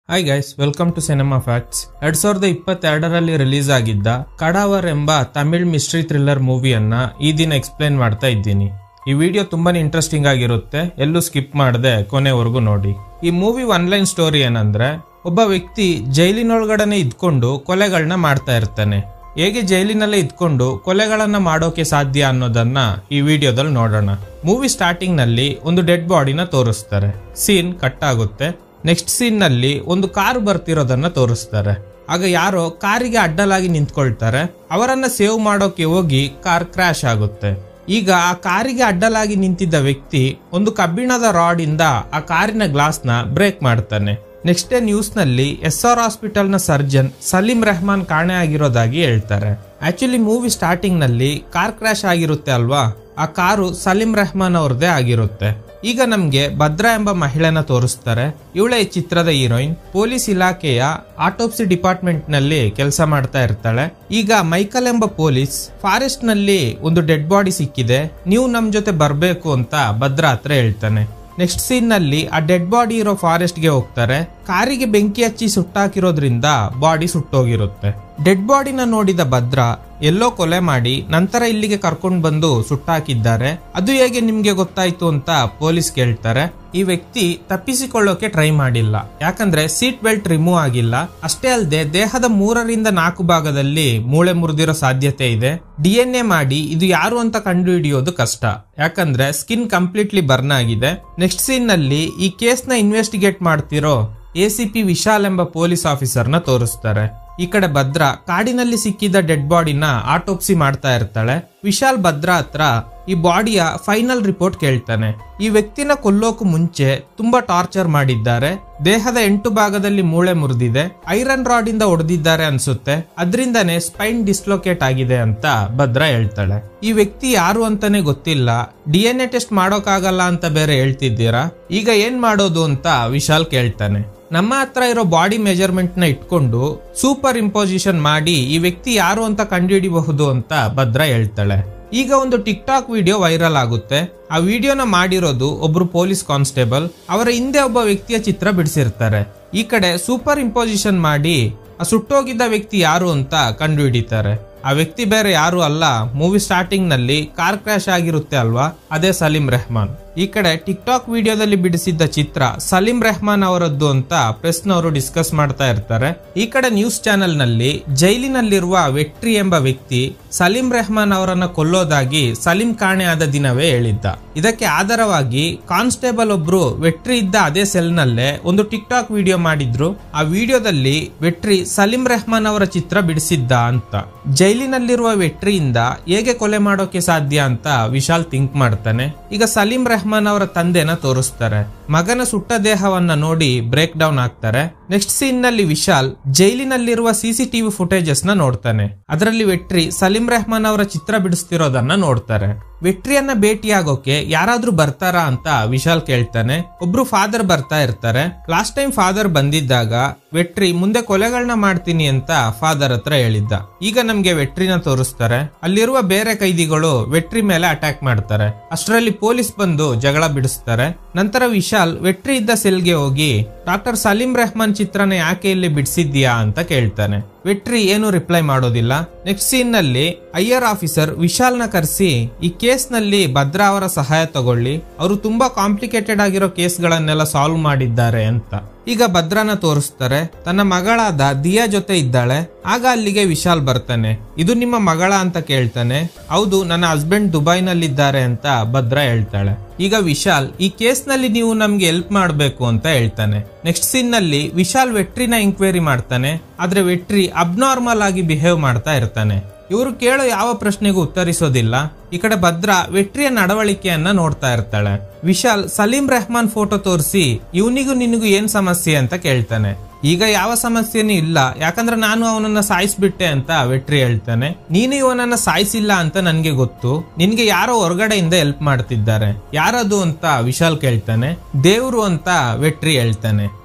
hi guys welcome to cinema facts ಎರಡ್ ಸಾವಿರದ ಇಪ್ಪತ್ತೆರಡರಲ್ಲಿ ರಿಲೀಸ್ ಆಗಿದ್ದ ಕಡಾವರ್ ಎಂಬ ತಮಿಳ್ ಮಿಸ್ಟ್ರಿ ಥ್ರಿಲ್ಲರ್ ಮೂವಿಯನ್ನ ಈ ದಿನ ಎಕ್ಸ್ಪ್ಲೇನ್ ಮಾಡ್ತಾ ಇದ್ದೀನಿ ಈ ವಿಡಿಯೋ ತುಂಬಾನೇ ಇಂಟ್ರೆಸ್ಟಿಂಗ್ ಆಗಿರುತ್ತೆ ಎಲ್ಲೂ ಸ್ಕಿಪ್ ಮಾಡದೆ ಕೊನೆವರೆಗೂ ನೋಡಿ ಈ ಮೂವಿ ಒನ್ಲೈನ್ ಸ್ಟೋರಿ ಏನಂದ್ರೆ ಒಬ್ಬ ವ್ಯಕ್ತಿ ಜೈಲಿನೊಳಗಡೆನೆ ಇದ್ಕೊಂಡು ಕೊಲೆಗಳನ್ನ ಮಾಡ್ತಾ ಇರ್ತಾನೆ ಹೇಗೆ ಜೈಲಿನಲ್ಲೇ ಇದ್ಕೊಂಡು ಕೊಲೆಗಳನ್ನ ಮಾಡೋಕೆ ಸಾಧ್ಯ ಅನ್ನೋದನ್ನ ಈ ವಿಡಿಯೋದಲ್ಲಿ ನೋಡೋಣ ಮೂವಿ ಸ್ಟಾರ್ಟಿಂಗ್ ನಲ್ಲಿ ಒಂದು ಡೆಡ್ ಬಾಡಿನ ತೋರಿಸ್ತಾರೆ ಸೀನ್ ಕಟ್ ಆಗುತ್ತೆ ನೆಕ್ಸ್ಟ್ ಸೀನ್ ನಲ್ಲಿ ಒಂದು ಕಾರು ಬರ್ತಿರೋದನ್ನ ತೋರಿಸ್ತಾರೆ ಆಗ ಯಾರೋ ಕಾರಿಗೆ ಅಡ್ಡಲಾಗಿ ನಿಂತ್ಕೊಳ್ತಾರೆ ಅವರನ್ನ ಸೇವ್ ಮಾಡೋಕೆ ಹೋಗಿ ಕಾರ್ ಕ್ರಾಶ್ ಆಗುತ್ತೆ ಈಗ ಆ ಕಾರಿಗೆ ಅಡ್ಡಲಾಗಿ ನಿಂತಿದ್ದ ವ್ಯಕ್ತಿ ಒಂದು ಕಬ್ಬಿಣದ ರಾಡ್ ಇಂದ ಆ ಕಾರಿನ ಗ್ಲಾಸ್ ನ ಬ್ರೇಕ್ ಮಾಡ್ತಾನೆ ನೆಕ್ಸ್ಟ್ ಡೇ ನ್ಯೂಸ್ ನಲ್ಲಿ ಎಸ್ ಆರ್ ಹಾಸ್ಪಿಟಲ್ ನ ಸರ್ಜನ್ ಸಲೀಂ ರೆಹಮಾನ್ ಕಾಣೆ ಆಗಿರೋದಾಗಿ ಹೇಳ್ತಾರೆ ಆಕ್ಚುಲಿ ಮೂವಿ ಸ್ಟಾರ್ಟಿಂಗ್ ನಲ್ಲಿ ಕಾರ್ ಕ್ರಾಶ್ ಆಗಿರುತ್ತೆ ಅಲ್ವಾ ಆ ಕಾರು ಸಲೀಂ ರೆಹಮಾನ್ ಅವ್ರದ್ದೇ ಆಗಿರುತ್ತೆ ಈಗ ನಮ್ಗೆ ಭದ್ರಾ ಎಂಬ ಮಹಿಳೆನ ತೋರಿಸ್ತಾರೆ ಇವಳೇ ಈ ಚಿತ್ರದ ಹೀರೋಯಿನ್ ಪೊಲೀಸ್ ಇಲಾಖೆಯ ಆಟೋಪ್ಸಿ ಡಿಪಾರ್ಟ್ಮೆಂಟ್ ನಲ್ಲಿ ಕೆಲಸ ಮಾಡ್ತಾ ಇರ್ತಾಳೆ ಈಗ ಮೈಕಲ್ ಎಂಬ ಪೊಲೀಸ್ ಫಾರೆಸ್ಟ್ ನಲ್ಲಿ ಒಂದು ಡೆಡ್ ಬಾಡಿ ಸಿಕ್ಕಿದೆ ನೀವು ನಮ್ ಜೊತೆ ಬರ್ಬೇಕು ಅಂತ ಭದ್ರಾ ಹತ್ರ ಹೇಳ್ತಾನೆ ನೆಕ್ಸ್ಟ್ ಸೀನ್ ನಲ್ಲಿ ಆ ಡೆಡ್ ಬಾಡಿ ಇರೋ ಫಾರೆಸ್ಟ್ ಗೆ ಹೋಗ್ತಾರೆ ಕಾರಿಗೆ ಬೆಂಕಿ ಹಚ್ಚಿ ಸುಟ್ಟಾಕಿರೋದ್ರಿಂದ ಬಾಡಿ ಸುಟ್ಟೋಗಿರುತ್ತೆ ಡೆಡ್ ಬಾಡಿನ ನೋಡಿದ ಭದ್ರಾ ಎಲ್ಲೋ ಕೊಲೆ ಮಾಡಿ ನಂತರ ಇಲ್ಲಿಗೆ ಕರ್ಕೊಂಡು ಬಂದು ಸುಟ್ಟಾಕಿದ್ದಾರೆ ಅದು ಹೇಗೆ ನಿಮ್ಗೆ ಗೊತ್ತಾಯ್ತು ಅಂತ ಪೊಲೀಸ್ ಕೇಳ್ತಾರೆ ಈ ವ್ಯಕ್ತಿ ತಪ್ಪಿಸಿಕೊಳ್ಳೋಕೆ ಟ್ರೈ ಮಾಡಿಲ್ಲ ಯಾಕಂದ್ರೆ ಸೀಟ್ ಬೆಲ್ಟ್ ರಿಮೂವ್ ಆಗಿಲ್ಲ ಅಷ್ಟೇ ಅಲ್ಲದೆ ದೇಹದ ಮೂರರಿಂದ ನಾಲ್ಕು ಭಾಗದಲ್ಲಿ ಮೂಳೆ ಮುರಿದಿರೋ ಸಾಧ್ಯತೆ ಇದೆ ಡಿ ಎನ್ ಎ ಮಾಡಿ ಇದು ಯಾರು ಅಂತ ಕಂಡು ಹಿಡಿಯೋದು ಕಷ್ಟ ಯಾಕಂದ್ರೆ ಸ್ಕಿನ್ ಕಂಪ್ಲೀಟ್ಲಿ ಬರ್ನ್ ಆಗಿದೆ ನೆಕ್ಸ್ಟ್ ಸೀನ್ ನಲ್ಲಿ ಈ ಕೇಸ್ ನ ಇನ್ವೆಸ್ಟಿಗೇಟ್ ಮಾಡ್ತಿರೋ ಎಸಿಪಿ ವಿಶಾಲ್ ಎಂಬ ಪೊಲೀಸ್ ಆಫೀಸರ್ನ ತೋರಿಸ್ತಾರೆ ಈ ಕಡೆ ಭದ್ರಾ ಕಾಡಿನಲ್ಲಿ ಸಿಕ್ಕಿದ ಡೆಡ್ ಬಾಡಿನ ಆಟೋಪ್ಸಿ ಮಾಡ್ತಾ ಇರ್ತಾಳೆ ವಿಶಾಲ್ ಭದ್ರಾ ಹತ್ರ ಈ ಬಾಡಿಯ ಫೈನಲ್ ರಿಪೋರ್ಟ್ ಕೇಳ್ತಾನೆ ಈ ವ್ಯಕ್ತಿನ ಕೊಲ್ಲೋಕು ಮುಂಚೆ ತುಂಬಾ ಟಾರ್ಚರ್ ಮಾಡಿದ್ದಾರೆ ದೇಹದ ಎಂಟು ಭಾಗದಲ್ಲಿ ಮೂಳೆ ಮುರಿದಿದೆ ಐರನ್ ರಾಡ್ ಇಂದ ಹೊಡೆದಿದ್ದಾರೆ ಅನ್ಸುತ್ತೆ ಅದರಿಂದನೇ ಸ್ಪೈನ್ ಡಿಸ್ಲೊಕೇಟ್ ಆಗಿದೆ ಅಂತ ಭದ್ರಾ ಹೇಳ್ತಾಳೆ ಈ ವ್ಯಕ್ತಿ ಯಾರು ಅಂತಾನೆ ಗೊತ್ತಿಲ್ಲ ಡಿ ಎನ್ ಎ ಟೆಸ್ಟ್ ಮಾಡೋಕ್ಕಾಗಲ್ಲ ಅಂತ ಬೇರೆ ಹೇಳ್ತಿದ್ದೀರಾ ಈಗ ಏನ್ ಮಾಡೋದು ಅಂತ ವಿಶಾಲ್ ಕೇಳ್ತಾನೆ ನಮ್ಮ ಹತ್ರ ಇರೋ ಬಾಡಿ ಮೆಜರ್ಮೆಂಟ್ ನ ಇಟ್ಕೊಂಡು ಸೂಪರ್ ಇಂಪೋಸಿಷನ್ ಮಾಡಿ ಈ ವ್ಯಕ್ತಿ ಯಾರು ಅಂತ ಕಂಡುಹಿಡಿಬಹುದು ಅಂತ ಭದ್ರಾ ಹೇಳ್ತಾಳೆ ಈಗ ಒಂದು ಟಿಕ್ ಟಾಕ್ ವಿಡಿಯೋ ವೈರಲ್ ಆಗುತ್ತೆ ಆ ವಿಡಿಯೋನ ಮಾಡಿರೋದು ಒಬ್ರು ಪೊಲೀಸ್ ಕಾನ್ಸ್ಟೇಬಲ್ ಅವರ ಹಿಂದೆ ಒಬ್ಬ ವ್ಯಕ್ತಿಯ ಚಿತ್ರ ಬಿಡಿಸಿರ್ತಾರೆ ಈ ಕಡೆ ಸೂಪರ್ ಇಂಪೋಸಿಷನ್ ಮಾಡಿ ಆ ಸುಟ್ಟೋಗಿದ್ದ ವ್ಯಕ್ತಿ ಯಾರು ಅಂತ ಕಂಡುಹಿಡಿತಾರೆ ಆ ವ್ಯಕ್ತಿ ಬೇರೆ ಯಾರು ಅಲ್ಲ ಮೂವಿ ಸ್ಟಾರ್ಟಿಂಗ್ ನಲ್ಲಿ ಕಾರ್ ಕ್ರಾಶ್ ಆಗಿರುತ್ತೆ ಅಲ್ವಾ ಅದೇ ಸಲೀಂ ರೆಹಮಾನ್ ಈ ಕಡೆ ಟಿಕ್ ಟಾಕ್ ವಿಡಿಯೋದಲ್ಲಿ ಬಿಡಿಸಿದ್ದ ಚಿತ್ರ ಸಲೀಂ ರೆಹಮಾನ್ ಅವರದ್ದು ಅಂತ ಪ್ರೆಸ್ನವರು ಡಿಸ್ಕಸ್ ಮಾಡ್ತಾ ಇರ್ತಾರೆ ಈ ಕಡೆ ನ್ಯೂಸ್ ಚಾನೆಲ್ ನಲ್ಲಿ ಜೈಲಿನಲ್ಲಿರುವ ವೆಟ್ರಿ ಎಂಬ ವ್ಯಕ್ತಿ ಸಲೀಂ ರೆಹಮಾನ್ ಅವರನ್ನ ಕೊಲ್ಲೋದಾಗಿ ಸಲೀಂ ಕಾಣೆ ಆದ ದಿನವೇ ಹೇಳಿದ್ದ ಇದಕ್ಕೆ ಆಧಾರವಾಗಿ ಕಾನ್ಸ್ಟೇಬಲ್ ಒಬ್ರು ವೆಟ್ರಿ ಇದ್ದ ಅದೇ ಸೆಲ್ ನಲ್ಲೇ ಒಂದು ಟಿಕ್ ಟಾಕ್ ವಿಡಿಯೋ ಮಾಡಿದ್ರು ಆ ವಿಡಿಯೋದಲ್ಲಿ ವೆಟ್ರಿ ಸಲೀಂ ರೆಹಮಾನ್ ಅವರ ಚಿತ್ರ ಬಿಡಿಸಿದ್ದ ಅಂತ ಜೈಲಿನಲ್ಲಿರುವ ವೆಟ್ರಿಯಿಂದ ಹೇಗೆ ಕೊಲೆ ಮಾಡೋಕೆ ಸಾಧ್ಯ ಅಂತ ವಿಶಾಲ್ ಥಿಂಕ್ ಮಾಡ್ತಾನೆ ಈಗ ಸಲೀಂ ರೆಹಮಾನ್ ಅವರ ತಂದೆನ ತೋರಿಸ್ತಾರೆ ಮಗನ ಸುಟ್ಟ ದೇಹವನ್ನ ನೋಡಿ ಬ್ರೇಕ್ ಡೌನ್ ಆಗ್ತಾರೆ ನೆಕ್ಸ್ಟ್ ಸೀನ್ ನಲ್ಲಿ ವಿಶಾಲ್ ಜೈಲಿನಲ್ಲಿರುವ ಸಿಸಿಟಿವಿ ಫುಟೇಜಸ್ ನ ನೋಡ್ತಾನೆ ಅದರಲ್ಲಿ ವೆಟ್ರಿ ಸಲೀಂ ರೆಹಮಾನ್ ಅವರ ಚಿತ್ರ ಬಿಡಿಸ್ತಿರೋದನ್ನ ನೋಡ್ತಾರೆ ವೆಟ್ರಿಯನ್ನ ಭೇಟಿಯಾಗೋಕೆ ಯಾರಾದ್ರೂ ಬರ್ತಾರಾ ಅಂತ ವಿಶಾಲ್ ಕೇಳ್ತಾನೆ ಒಬ್ರು ಫಾದರ್ ಬರ್ತಾ ಇರ್ತಾರೆ ಲಾಸ್ಟ್ ಟೈಮ್ ಫಾದರ್ ಬಂದಿದ್ದಾಗ ವೆಟ್ರಿ ಮುಂದೆ ಕೊಲೆಗಳನ್ನ ಮಾಡ್ತೀನಿ ಅಂತ ಫಾದರ್ ಹತ್ರ ಹೇಳಿದ್ದ ಈಗ ನಮ್ಗೆ ವೆಟ್ರಿನ ತೋರಿಸ್ತಾರೆ ಅಲ್ಲಿರುವ ಬೇರೆ ಕೈದಿಗಳು ವೆಟ್ರಿ ಮೇಲೆ ಅಟ್ಯಾಕ್ ಮಾಡ್ತಾರೆ ಅಷ್ಟರಲ್ಲಿ ಪೊಲೀಸ್ ಬಂದು ಜಗಳ ಬಿಡಿಸ್ತಾರೆ ನಂತರ ವಿಶಾಲ್ ವೆಟ್ರಿ ಇದ್ದ ಸೆಲ್ಗೆ ಹೋಗಿ ಡಾಕ್ಟರ್ ಸಲೀಂ ರೆಹಮಾನ್ ಚಿತ್ರನ ಯಾಕೆ ಇಲ್ಲಿ ಬಿಡಿಸಿದ್ಯಾ ಅಂತ ಕೇಳ್ತಾನೆ ವೆಟ್ರಿ ಏನು ರಿಪ್ಲೈ ಮಾಡೋದಿಲ್ಲ ನೆಕ್ಸ್ಟ್ ಸೀನ್ ನಲ್ಲಿ ಐಆರ್ ಆಫೀಸರ್ ವಿಶಾಲ್ ನ ಕರೆಸಿ ಈ ಕೇಸ್ ನಲ್ಲಿ ಭದ್ರಾ ಅವರ ಸಹಾಯ ತಗೊಳ್ಳಿ ಅವರು ತುಂಬಾ ಕಾಂಪ್ಲಿಕೇಟೆಡ್ ಆಗಿರೋ ಕೇಸ್ಗಳನ್ನೆಲ್ಲ ಸಾಲ್ವ್ ಮಾಡಿದ್ದಾರೆ ಅಂತ ಈಗ ಭದ್ರಾನ ತೋರಿಸ್ತಾರೆ ತನ್ನ ಮಗಳಾದ ದಿಯಾ ಜೊತೆ ಇದ್ದಾಳೆ ಆಗ ಅಲ್ಲಿಗೆ ವಿಶಾಲ್ ಬರ್ತಾನೆ ಇದು ನಿಮ್ಮ ಮಗಳ ಅಂತ ಕೇಳ್ತಾನೆ ಹೌದು ನನ್ನ ಹಸ್ಬೆಂಡ್ ದುಬೈನಲ್ಲಿದ್ದಾರೆ ಅಂತ ಭದ್ರಾ ಹೇಳ್ತಾಳೆ ಈಗ ವಿಶಾಲ್ ಈ ಕೇಸ್ ನಲ್ಲಿ ನೀವು ನಮ್ಗೆ ಹೆಲ್ಪ್ ಮಾಡಬೇಕು ಅಂತ ಹೇಳ್ತಾನೆ ನೆಕ್ಸ್ಟ್ ಸೀನ್ ನಲ್ಲಿ ವಿಶಾಲ್ ವೆಟ್ರಿನ ಎಂಕ್ವೈರಿ ಮಾಡ್ತಾನೆ ಆದ್ರೆ ವೆಟ್ರಿ ಅಬ್ನಾರ್ಮಲ್ ಆಗಿ ಬಿಹೇವ್ ಮಾಡ್ತಾ ಇರ್ತಾನೆ ಇವರು ಕೇಳೋ ಯಾವ ಪ್ರಶ್ನೆಗೂ ಉತ್ತರಿಸೋದಿಲ್ಲ ಈ ಕಡೆ ಭದ್ರಾ ವೆಟ್ರಿಯ ನಡವಳಿಕೆಯನ್ನ ನೋಡ್ತಾ ಇರ್ತಾಳೆ ವಿಶಾಲ್ ಸಲೀಂ ರೆಹಮಾನ್ ಫೋಟೋ ತೋರಿಸಿ ಇವನಿಗೂ ನಿನಗೂ ಏನ್ ಸಮಸ್ಯೆ ಅಂತ ಕೇಳ್ತಾನೆ ಈಗ ಯಾವ ಸಮಸ್ಯೆನೂ ಇಲ್ಲ ಯಾಕಂದ್ರೆ ನಾನು ಅವನನ್ನ ಸಾಯಿಸ್ಬಿಟ್ಟೆ ಅಂತ ವೆಟ್ರಿ ಹೇಳ್ತಾನೆ ನೀನು ಇವನನ್ನ ಸಾಯಿಸಿಲ್ಲ ಅಂತ ನನ್ಗೆ ಗೊತ್ತು ನಿನ್ಗೆ ಯಾರೋ ಹೊರಗಡೆಯಿಂದ ಹೆಲ್ಪ್ ಮಾಡ್ತಿದ್ದಾರೆ ಯಾರದು ಅಂತ ವಿಶಾಲ್ ಕೇಳ್ತಾನೆ ದೇವ್ರು ಅಂತ ವೆಟ್ರಿ ಹೇಳ್ತಾನೆ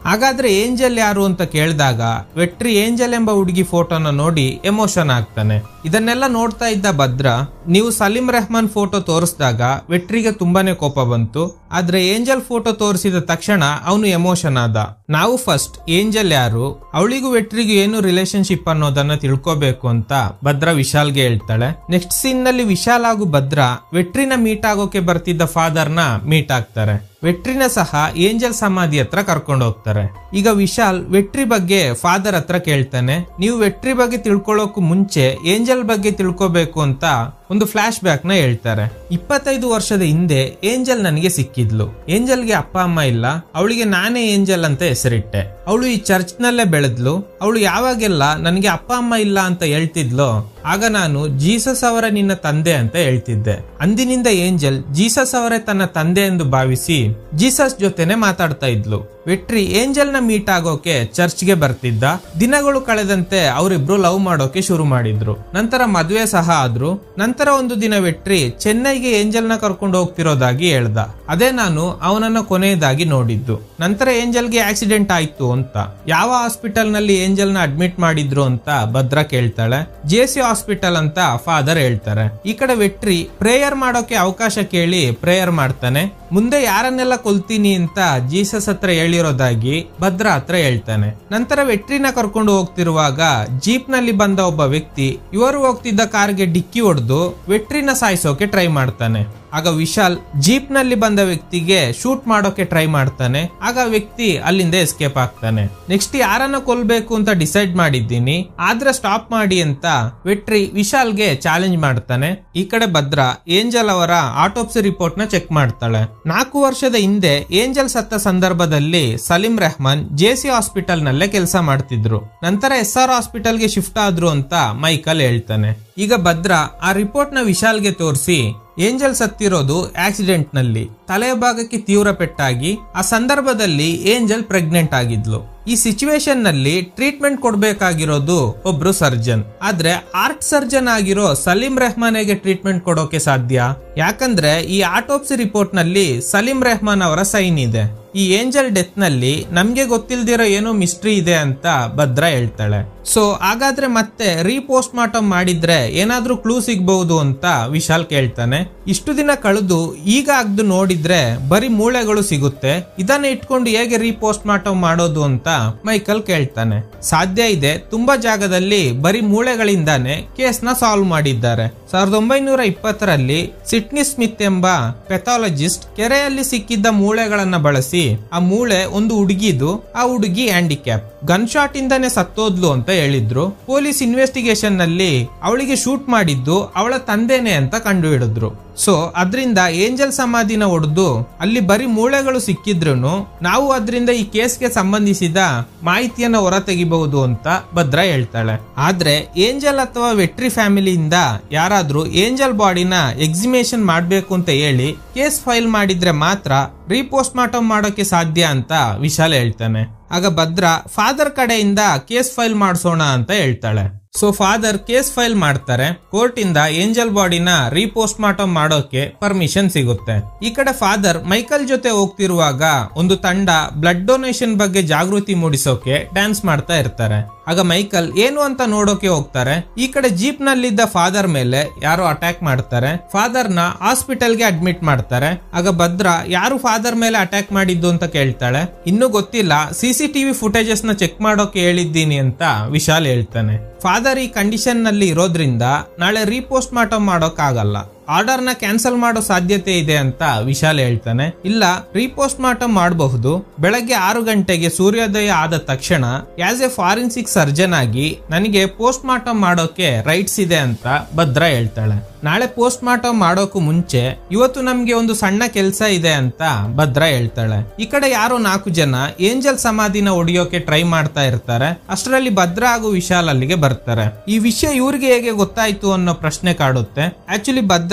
ಹಾಗಾದ್ರೆ ಏಂಜಲ್ ಯಾರು ಅಂತ ಕೇಳಿದಾಗ ವೆಟ್ರಿ ಏಂಜಲ್ ಎಂಬ ಹುಡುಗಿ ಫೋಟೋನ ನೋಡಿ ಎಮೋಷನ್ ಆಗ್ತಾನೆ ಇದನ್ನೆಲ್ಲ ನೋಡ್ತಾ ಇದ್ದ ಭದ್ರ ನೀವು ಸಲೀಂ ರೆಹಮಾನ್ ಫೋಟೋ ತೋರಿಸಿದಾಗ ವೆಟ್ರಿಗೆ ತುಂಬಾನೇ ಕೋಪ ಬಂತು ಆದ್ರೆ ಏಂಜಲ್ ಫೋಟೋ ತೋರಿಸಿದ ತಕ್ಷಣ ಅವನು ಎಮೋಷನ್ ಆದ ನಾವು ಫಸ್ಟ್ ಏಂಜಲ್ ಯಾರು ಅವಳಿಗೂ ವೆಟ್ರಿಗೂ ಏನು ರಿಲೇಶನ್ಶಿಪ್ ಅನ್ನೋದನ್ನ ತಿಳ್ಕೋಬೇಕು ಅಂತ ಭದ್ರ ವಿಶಾಲ್ಗೆ ಹೇಳ್ತಾಳೆ ನೆಕ್ಸ್ಟ್ ಸೀನ್ ನಲ್ಲಿ ವಿಶಾಲ್ ಹಾಗೂ ಭದ್ರ ವೆಟ್ರಿನ ಮೀಟ್ ಆಗೋಕೆ ಬರ್ತಿದ್ದ ಫಾದರ್ನ ಮೀಟ್ ಆಗ್ತಾರೆ ವೆಟ್ರಿನ ಸಹ ಏಂಜಲ್ ಸಮಾಧಿ ಹತ್ರ ಕರ್ಕೊಂಡು ಹೋಗ್ತಾರೆ ಈಗ ವಿಶಾಲ್ ವೆಟ್ರಿ ಬಗ್ಗೆ ಫಾದರ್ ಹತ್ರ ಕೇಳ್ತಾನೆ ನೀವು ವೆಟ್ರಿ ಬಗ್ಗೆ ತಿಳ್ಕೊಳ್ಳೋಕು ಮುಂಚೆ ಏಂಜಲ್ ಬಗ್ಗೆ ತಿಳ್ಕೋಬೇಕು ಅಂತ ಒಂದು ಫ್ಲಾಶ್ ಬ್ಯಾಕ್ ನ ಹೇಳ್ತಾರೆ ಇಪ್ಪತ್ತೈದು ವರ್ಷದ ಹಿಂದೆ ಏಂಜಲ್ ನನಗೆ ಸಿಕ್ಕಿದ್ಲು ಏಂಜಲ್ಗೆ ಅಪ್ಪ ಅಮ್ಮ ಇಲ್ಲ ಅವಳಿಗೆ ನಾನೇ ಏಂಜಲ್ ಅಂತ ಹೆಸರಿಟ್ಟೆ ಅವಳು ಈ ಚರ್ಚ್ ನಲ್ಲೇ ಬೆಳೆದ್ಲು ಅವಳು ಯಾವಾಗೆಲ್ಲ ನನಗೆ ಅಪ್ಪ ಅಮ್ಮ ಇಲ್ಲ ಅಂತ ಹೇಳ್ತಿದ್ಲೋ ಆಗ ನಾನು ಜೀಸಸ್ ಅವರ ನಿನ್ನ ತಂದೆ ಅಂತ ಹೇಳ್ತಿದ್ದೆ ಅಂದಿನಿಂದ ಏಂಜಲ್ ಜೀಸಸ್ ಅವರೇ ತನ್ನ ತಂದೆ ಎಂದು ಭಾವಿಸಿ ಜೀಸಸ್ ಜೊತೆನೆ ಮಾತಾಡ್ತಾ ಇದ್ಲು ವೆಟ್ರಿ ಏಂಜಲ್ ನ ಮೀಟ್ ಆಗೋಕೆ ಚರ್ಚ್ಗೆ ಬರ್ತಿದ್ದ ದಿನಗಳು ಕಳೆದಂತೆ ಅವರಿಬ್ರು ಲವ್ ಮಾಡೋಕೆ ಶುರು ಮಾಡಿದ್ರು ನಂತರ ಮದುವೆ ಸಹ ಆದ್ರು ನಂತರ ಒಂದು ದಿನ ವೆಟ್ರಿ ಚೆನ್ನೈಗೆ ಏಂಜಲ್ ನ ಕರ್ಕೊಂಡು ಹೋಗ್ತಿರೋದಾಗಿ ಹೇಳ್ದ ಅದೇ ನಾನು ಅವನನ್ನ ಕೊನೆಯದಾಗಿ ನೋಡಿದ್ದು ನಂತರ ಏಂಜಲ್ಗೆ ಆಕ್ಸಿಡೆಂಟ್ ಆಯ್ತು ಅಂತ ಯಾವ ಹಾಸ್ಪಿಟಲ್ ನಲ್ಲಿ ಏಂಜಲ್ ನ ಅಡ್ಮಿಟ್ ಮಾಡಿದ್ರು ಅಂತ ಭದ್ರ ಕೇಳ್ತಾಳೆ ಜೆ ಸಿ ಹಾಸ್ಪಿಟಲ್ ಅಂತ ಫಾದರ್ ಹೇಳ್ತಾರೆ ಈ ಕಡೆ ವೆಟ್ರಿ ಪ್ರೇಯರ್ ಮಾಡೋಕೆ ಅವಕಾಶ ಕೇಳಿ ಪ್ರೇಯರ್ ಮಾಡ್ತಾನೆ ಮುಂದೆ ಯಾರನ್ನೆಲ್ಲ ಕೊಲ್ತೀನಿ ಅಂತ ಜೀಸಸ್ ಹತ್ರ ಹೇಳಿರೋದಾಗಿ ಭದ್ರ ಹತ್ರ ಹೇಳ್ತಾನೆ ನಂತರ ವೆಟ್ರಿನ ಕರ್ಕೊಂಡು ಹೋಗ್ತಿರುವಾಗ ಜೀಪ್ ನಲ್ಲಿ ಬಂದ ಒಬ್ಬ ವ್ಯಕ್ತಿ ಇವರು ಹೋಗ್ತಿದ್ದ ಕಾರ್ಗೆ ಡಿಕ್ಕಿ ಹೊಡೆದು ವೆಟ್ರಿನ ಸಾಯಿಸೋಕೆ ಟ್ರೈ ಮಾಡ್ತಾನೆ ಆಗ ವಿಶಾಲ್ ಜೀಪ್ ನಲ್ಲಿ ಬಂದ ವ್ಯಕ್ತಿಗೆ ಶೂಟ್ ಮಾಡೋಕೆ ಟ್ರೈ ಮಾಡ್ತಾನೆ ಆಗ ವ್ಯಕ್ತಿ ಅಲ್ಲಿಂದ ಎಸ್ಕೇಪ್ ಆಗ್ತಾನೆ ನೆಕ್ಸ್ಟ್ ಯಾರನ್ನ ಕೊಲ್ಬೇಕು ಅಂತ ಡಿಸೈಡ್ ಮಾಡಿದ್ದೀನಿ ಆದ್ರೆ ಸ್ಟಾಪ್ ಮಾಡಿ ಅಂತ ವೆಟ್ರಿ ವಿಶಾಲ್ಗೆ ಚಾಲೆಂಜ್ ಮಾಡ್ತಾನೆ ಈ ಕಡೆ ಭದ್ರ ಏಂಜಲ್ ಅವರ ಆಟೋಪ್ಸಿ ರಿಪೋರ್ಟ್ ನ ಚೆಕ್ ಮಾಡ್ತಾಳೆ ನಾಲ್ಕು ವರ್ಷದ ಹಿಂದೆ ಏಂಜಲ್ ಸತ್ತ ಸಂದರ್ಭದಲ್ಲಿ Salim Rehman J C hospital ನಲ್ಲೇ ಕೆಲಸ ಮಾಡ್ತಿದ್ರು ನಂತರ ಎಸ್ ಆರ್ ಹಾಸ್ಪಿಟಲ್ಗೆ ಶಿಫ್ಟ್ ಆದ್ರು ಅಂತ ಮೈಕಲ್ ಹೇಳ್ತಾನೆ ಈಗ ಭದ್ರ ಆ ರಿಪೋರ್ಟ್ ನ ವಿಶಾಲ್ಗೆ ತೋರಿಸಿ ಏಂಜಲ್ ಸತ್ತಿರೋದು ಆಕ್ಸಿಡೆಂಟ್ ನಲ್ಲಿ ತಲೆಯ ಭಾಗಕ್ಕೆ ತೀವ್ರ ಪೆಟ್ಟಾಗಿ ಆ ಸಂದರ್ಭದಲ್ಲಿ ಏಂಜಲ್ ಪ್ರೆಗ್ನೆಂಟ್ ಆಗಿದ್ಲು ಈ ಸಿಚುವೇಶನ್ ನಲ್ಲಿ ಟ್ರೀಟ್ಮೆಂಟ್ ಕೊಡ್ಬೇಕಾಗಿರೋದು ಒಬ್ರು ಸರ್ಜನ್ ಆದ್ರೆ ಆರ್ಟ್ ಸರ್ಜನ್ ಆಗಿರೋ ಸಲೀಂ ರೆಹಮಾನ್ಗೆ ಟ್ರೀಟ್ಮೆಂಟ್ ಕೊಡೋಕೆ ಸಾಧ್ಯ ಯಾಕಂದ್ರೆ ಈ ಆಟೋಪ್ಸಿ ರಿಪೋರ್ಟ್ ನಲ್ಲಿ ಸಲೀಂ ರೆಹಮಾನ್ ಅವರ ಸೈನ್ ಇದೆ ಈ ಏಂಜಲ್ ಡೆತ್ ನಲ್ಲಿ ನಮ್ಗೆ ಗೊತ್ತಿಲ್ದಿರೋ ಏನೋ ಮಿಸ್ಟ್ರಿ ಇದೆ ಅಂತ ಭದ್ರ ಹೇಳ್ತಾಳೆ ಸೊ ಹಾಗಾದ್ರೆ ಮತ್ತೆ ರೀಪೋಸ್ಟ್ ಮಾರ್ಟಮ್ ಮಾಡಿದ್ರೆ ಏನಾದ್ರೂ ಕ್ಲೂ ಸಿಗ್ಬಹುದು ಅಂತ ವಿಶಾಲ್ ಕೇಳ್ತಾನೆ ಇಷ್ಟು ದಿನ ಕಳೆದು ಈಗ ಅಗ್ದು ನೋಡಿದ್ರೆ ಬರೀ ಮೂಳೆಗಳು ಸಿಗುತ್ತೆ ಇದನ್ನ ಇಟ್ಕೊಂಡು ಹೇಗೆ ರೀಪೋಸ್ಟ್ ಮಾರ್ಟಮ್ ಮಾಡೋದು ಅಂತ ಮೈಕಲ್ ಕೇಳ್ತಾನೆ ಸಾಧ್ಯ ಇದೆ ತುಂಬಾ ಜಾಗದಲ್ಲಿ ಬರೀ ಮೂಳೆಗಳಿಂದಾನೆ ಕೇಸ್ ನ ಸಾಲ್ವ್ ಮಾಡಿದ್ದಾರೆ ಸಾವಿರದ ಒಂಬೈನೂರ ಇಪ್ಪತ್ತರಲ್ಲಿ ಸಿಡ್ನಿ ಸ್ಮಿತ್ ಎಂಬ ಪೆಥಾಲಜಿಸ್ಟ್ ಕೆರೆಯಲ್ಲಿ ಸಿಕ್ಕಿದ್ದ ಮೂಳೆಗಳನ್ನ ಬಳಸಿ ಆ ಮೂಳೆ ಒಂದು ಹುಡುಗಿದು ಆ ಹುಡುಗಿ ಹ್ಯಾಂಡಿಕ್ಯಾಪ್ ಗನ್ ಶಾಟ್ ಇಂದಾನೆ ಸತ್ತೋದ್ಲು ಅಂತ ಹೇಳಿದ್ರು ಪೊಲೀಸ್ ಇನ್ವೆಸ್ಟಿಗೇಷನ್ ನಲ್ಲಿ ಅವಳಿಗೆ ಶೂಟ್ ಮಾಡಿದ್ದು ಅವಳ ತಂದೆನೆ ಅಂತ ಕಂಡು ಹಿಡಿದ್ರು ಸೊ ಅದರಿಂದ ಏಂಜಲ್ ಸಮಾಧಿನ ಒಡೆದು ಅಲ್ಲಿ ಬರೀ ಮೂಳೆಗಳು ಸಿಕ್ಕಿದ್ರು ನಾವು ಅದರಿಂದ ಈ ಕೇಸ್ಗೆ ಸಂಬಂಧಿಸಿದ ಮಾಹಿತಿಯನ್ನ ಹೊರ ತೆಗಿಬಹುದು ಅಂತ ಭದ್ರ ಹೇಳ್ತಾಳೆ ಆದ್ರೆ ಏಂಜಲ್ ಅಥವಾ ವೆಟ್ರಿ ಫ್ಯಾಮಿಲಿಯಿಂದ ಯಾರಾದ್ರೂ ಏಂಜಲ್ ಬಾಡಿನ ಎಕ್ಸಿಮೇಷನ್ ಮಾಡ್ಬೇಕು ಅಂತ ಹೇಳಿ ಕೇಸ್ ಫೈಲ್ ಮಾಡಿದ್ರೆ ಮಾತ್ರ ರೀಪೋಸ್ಟ್ ಮಾರ್ಟಮ್ ಮಾಡೋಕೆ ಸಾಧ್ಯ ಅಂತ ವಿಶಾಲ್ ಹೇಳ್ತಾನೆ ಆಗ ಭದ್ರ ಫಾದರ್ ಕಡೆಯಿಂದ ಕೇಸ್ ಫೈಲ್ ಮಾಡಿಸೋಣ ಅಂತ ಹೇಳ್ತಾಳೆ ಸೊ ಫಾದರ್ ಕೇಸ್ ಫೈಲ್ ಮಾಡ್ತಾರೆ ಕೋರ್ಟ್ ಇಂದ ಏಂಜಲ್ ಬಾಡಿನ ರೀಪೋಸ್ಟ್ ಮಾರ್ಟಮ್ ಮಾಡೋಕೆ ಪರ್ಮಿಷನ್ ಸಿಗುತ್ತೆ ಈ ಕಡೆ ಫಾದರ್ ಮೈಕಲ್ ಜೊತೆ ಹೋಗ್ತಿರುವಾಗ ಒಂದು ತಂಡ ಬ್ಲಡ್ ಡೊನೇಷನ್ ಬಗ್ಗೆ ಜಾಗೃತಿ ಮೂಡಿಸೋಕೆ ಡ್ಯಾನ್ಸ್ ಮಾಡ್ತಾ ಇರ್ತಾರೆ ಆಗ ಮೈಕಲ್ ಏನು ಅಂತ ನೋಡೋಕೆ ಹೋಗ್ತಾರೆ ಈ ಕಡೆ ಜೀಪ್ ನಲ್ಲಿದ್ದ ಫಾದರ್ ಮೇಲೆ ಯಾರೋ ಅಟ್ಯಾಕ್ ಮಾಡ್ತಾರೆ ಫಾದರ್ ನ ಹಾಸ್ಪಿಟಲ್ಗೆ ಅಡ್ಮಿಟ್ ಮಾಡ್ತಾರೆ ಆಗ ಭದ್ರ ಯಾರು ಫಾದರ್ ಮೇಲೆ ಅಟ್ಯಾಕ್ ಮಾಡಿದ್ದು ಅಂತ ಕೇಳ್ತಾಳೆ ಇನ್ನೂ ಗೊತ್ತಿಲ್ಲ ಸಿಸಿಟಿವಿ ಫುಟೇಜಸ್ ನ ಚೆಕ್ ಮಾಡೋಕೆ ಹೇಳಿದ್ದೀನಿ ಅಂತ ವಿಶಾಲ್ ಹೇಳ್ತಾನೆ ಫಾದರ್ ಈ ಕಂಡೀಷನ್ ನಲ್ಲಿ ಇರೋದ್ರಿಂದ ನಾಳೆ ರೀಪೋಸ್ಟ್ ಮಾರ್ಟಮ್ ಮಾಡೋಕ್ ಆಗಲ್ಲ ಆರ್ಡರ್ ನ ಕ್ಯಾನ್ಸಲ್ ಮಾಡೋ ಸಾಧ್ಯತೆ ಇದೆ ಅಂತ ವಿಶಾಲ್ ಹೇಳ್ತಾನೆ ಇಲ್ಲ ರೀಪೋಸ್ಟ್ ಮಾರ್ಟಮ್ ಮಾಡಬಹುದು ಬೆಳಗ್ಗೆ ಆರು ಗಂಟೆಗೆ ಸೂರ್ಯೋದಯ ಆದ ತಕ್ಷಣ ಆಸ್ ಎ ಫಾರೆನ್ಸಿಕ್ ಸರ್ಜನ್ ಆಗಿ ನನಗೆ ಪೋಸ್ಟ್ ಮಾರ್ಟಮ್ ಮಾಡೋಕೆ ರೈಟ್ಸ್ ಇದೆ ಅಂತ ಭದ್ರ ಹೇಳ್ತಾಳೆ ನಾಳೆ ಪೋಸ್ಟ್ ಮಾರ್ಟಮ್ ಮಾಡೋಕು ಮುಂಚೆ ಇವತ್ತು ನಮ್ಗೆ ಒಂದು ಸಣ್ಣ ಕೆಲಸ ಇದೆ ಅಂತ ಭದ್ರ ಹೇಳ್ತಾಳೆ ಈ ಕಡೆ ಯಾರೋ ನಾಲ್ಕು ಜನ ಏಂಜಲ್ ಸಮಾಧಿನ ಒಡೆಯೋಕೆ ಟ್ರೈ ಮಾಡ್ತಾ ಇರ್ತಾರೆ ಅಷ್ಟರಲ್ಲಿ ಭದ್ರ ಹಾಗೂ ವಿಶಾಲ್ ಅಲ್ಲಿಗೆ ಬರ್ತಾರೆ ಈ ವಿಷಯ ಇವ್ರಿಗೆ ಹೇಗೆ ಗೊತ್ತಾಯ್ತು ಅನ್ನೋ ಪ್ರಶ್ನೆ ಕಾಡುತ್ತೆ ಆಕ್ಚುಲಿ ಭದ್ರ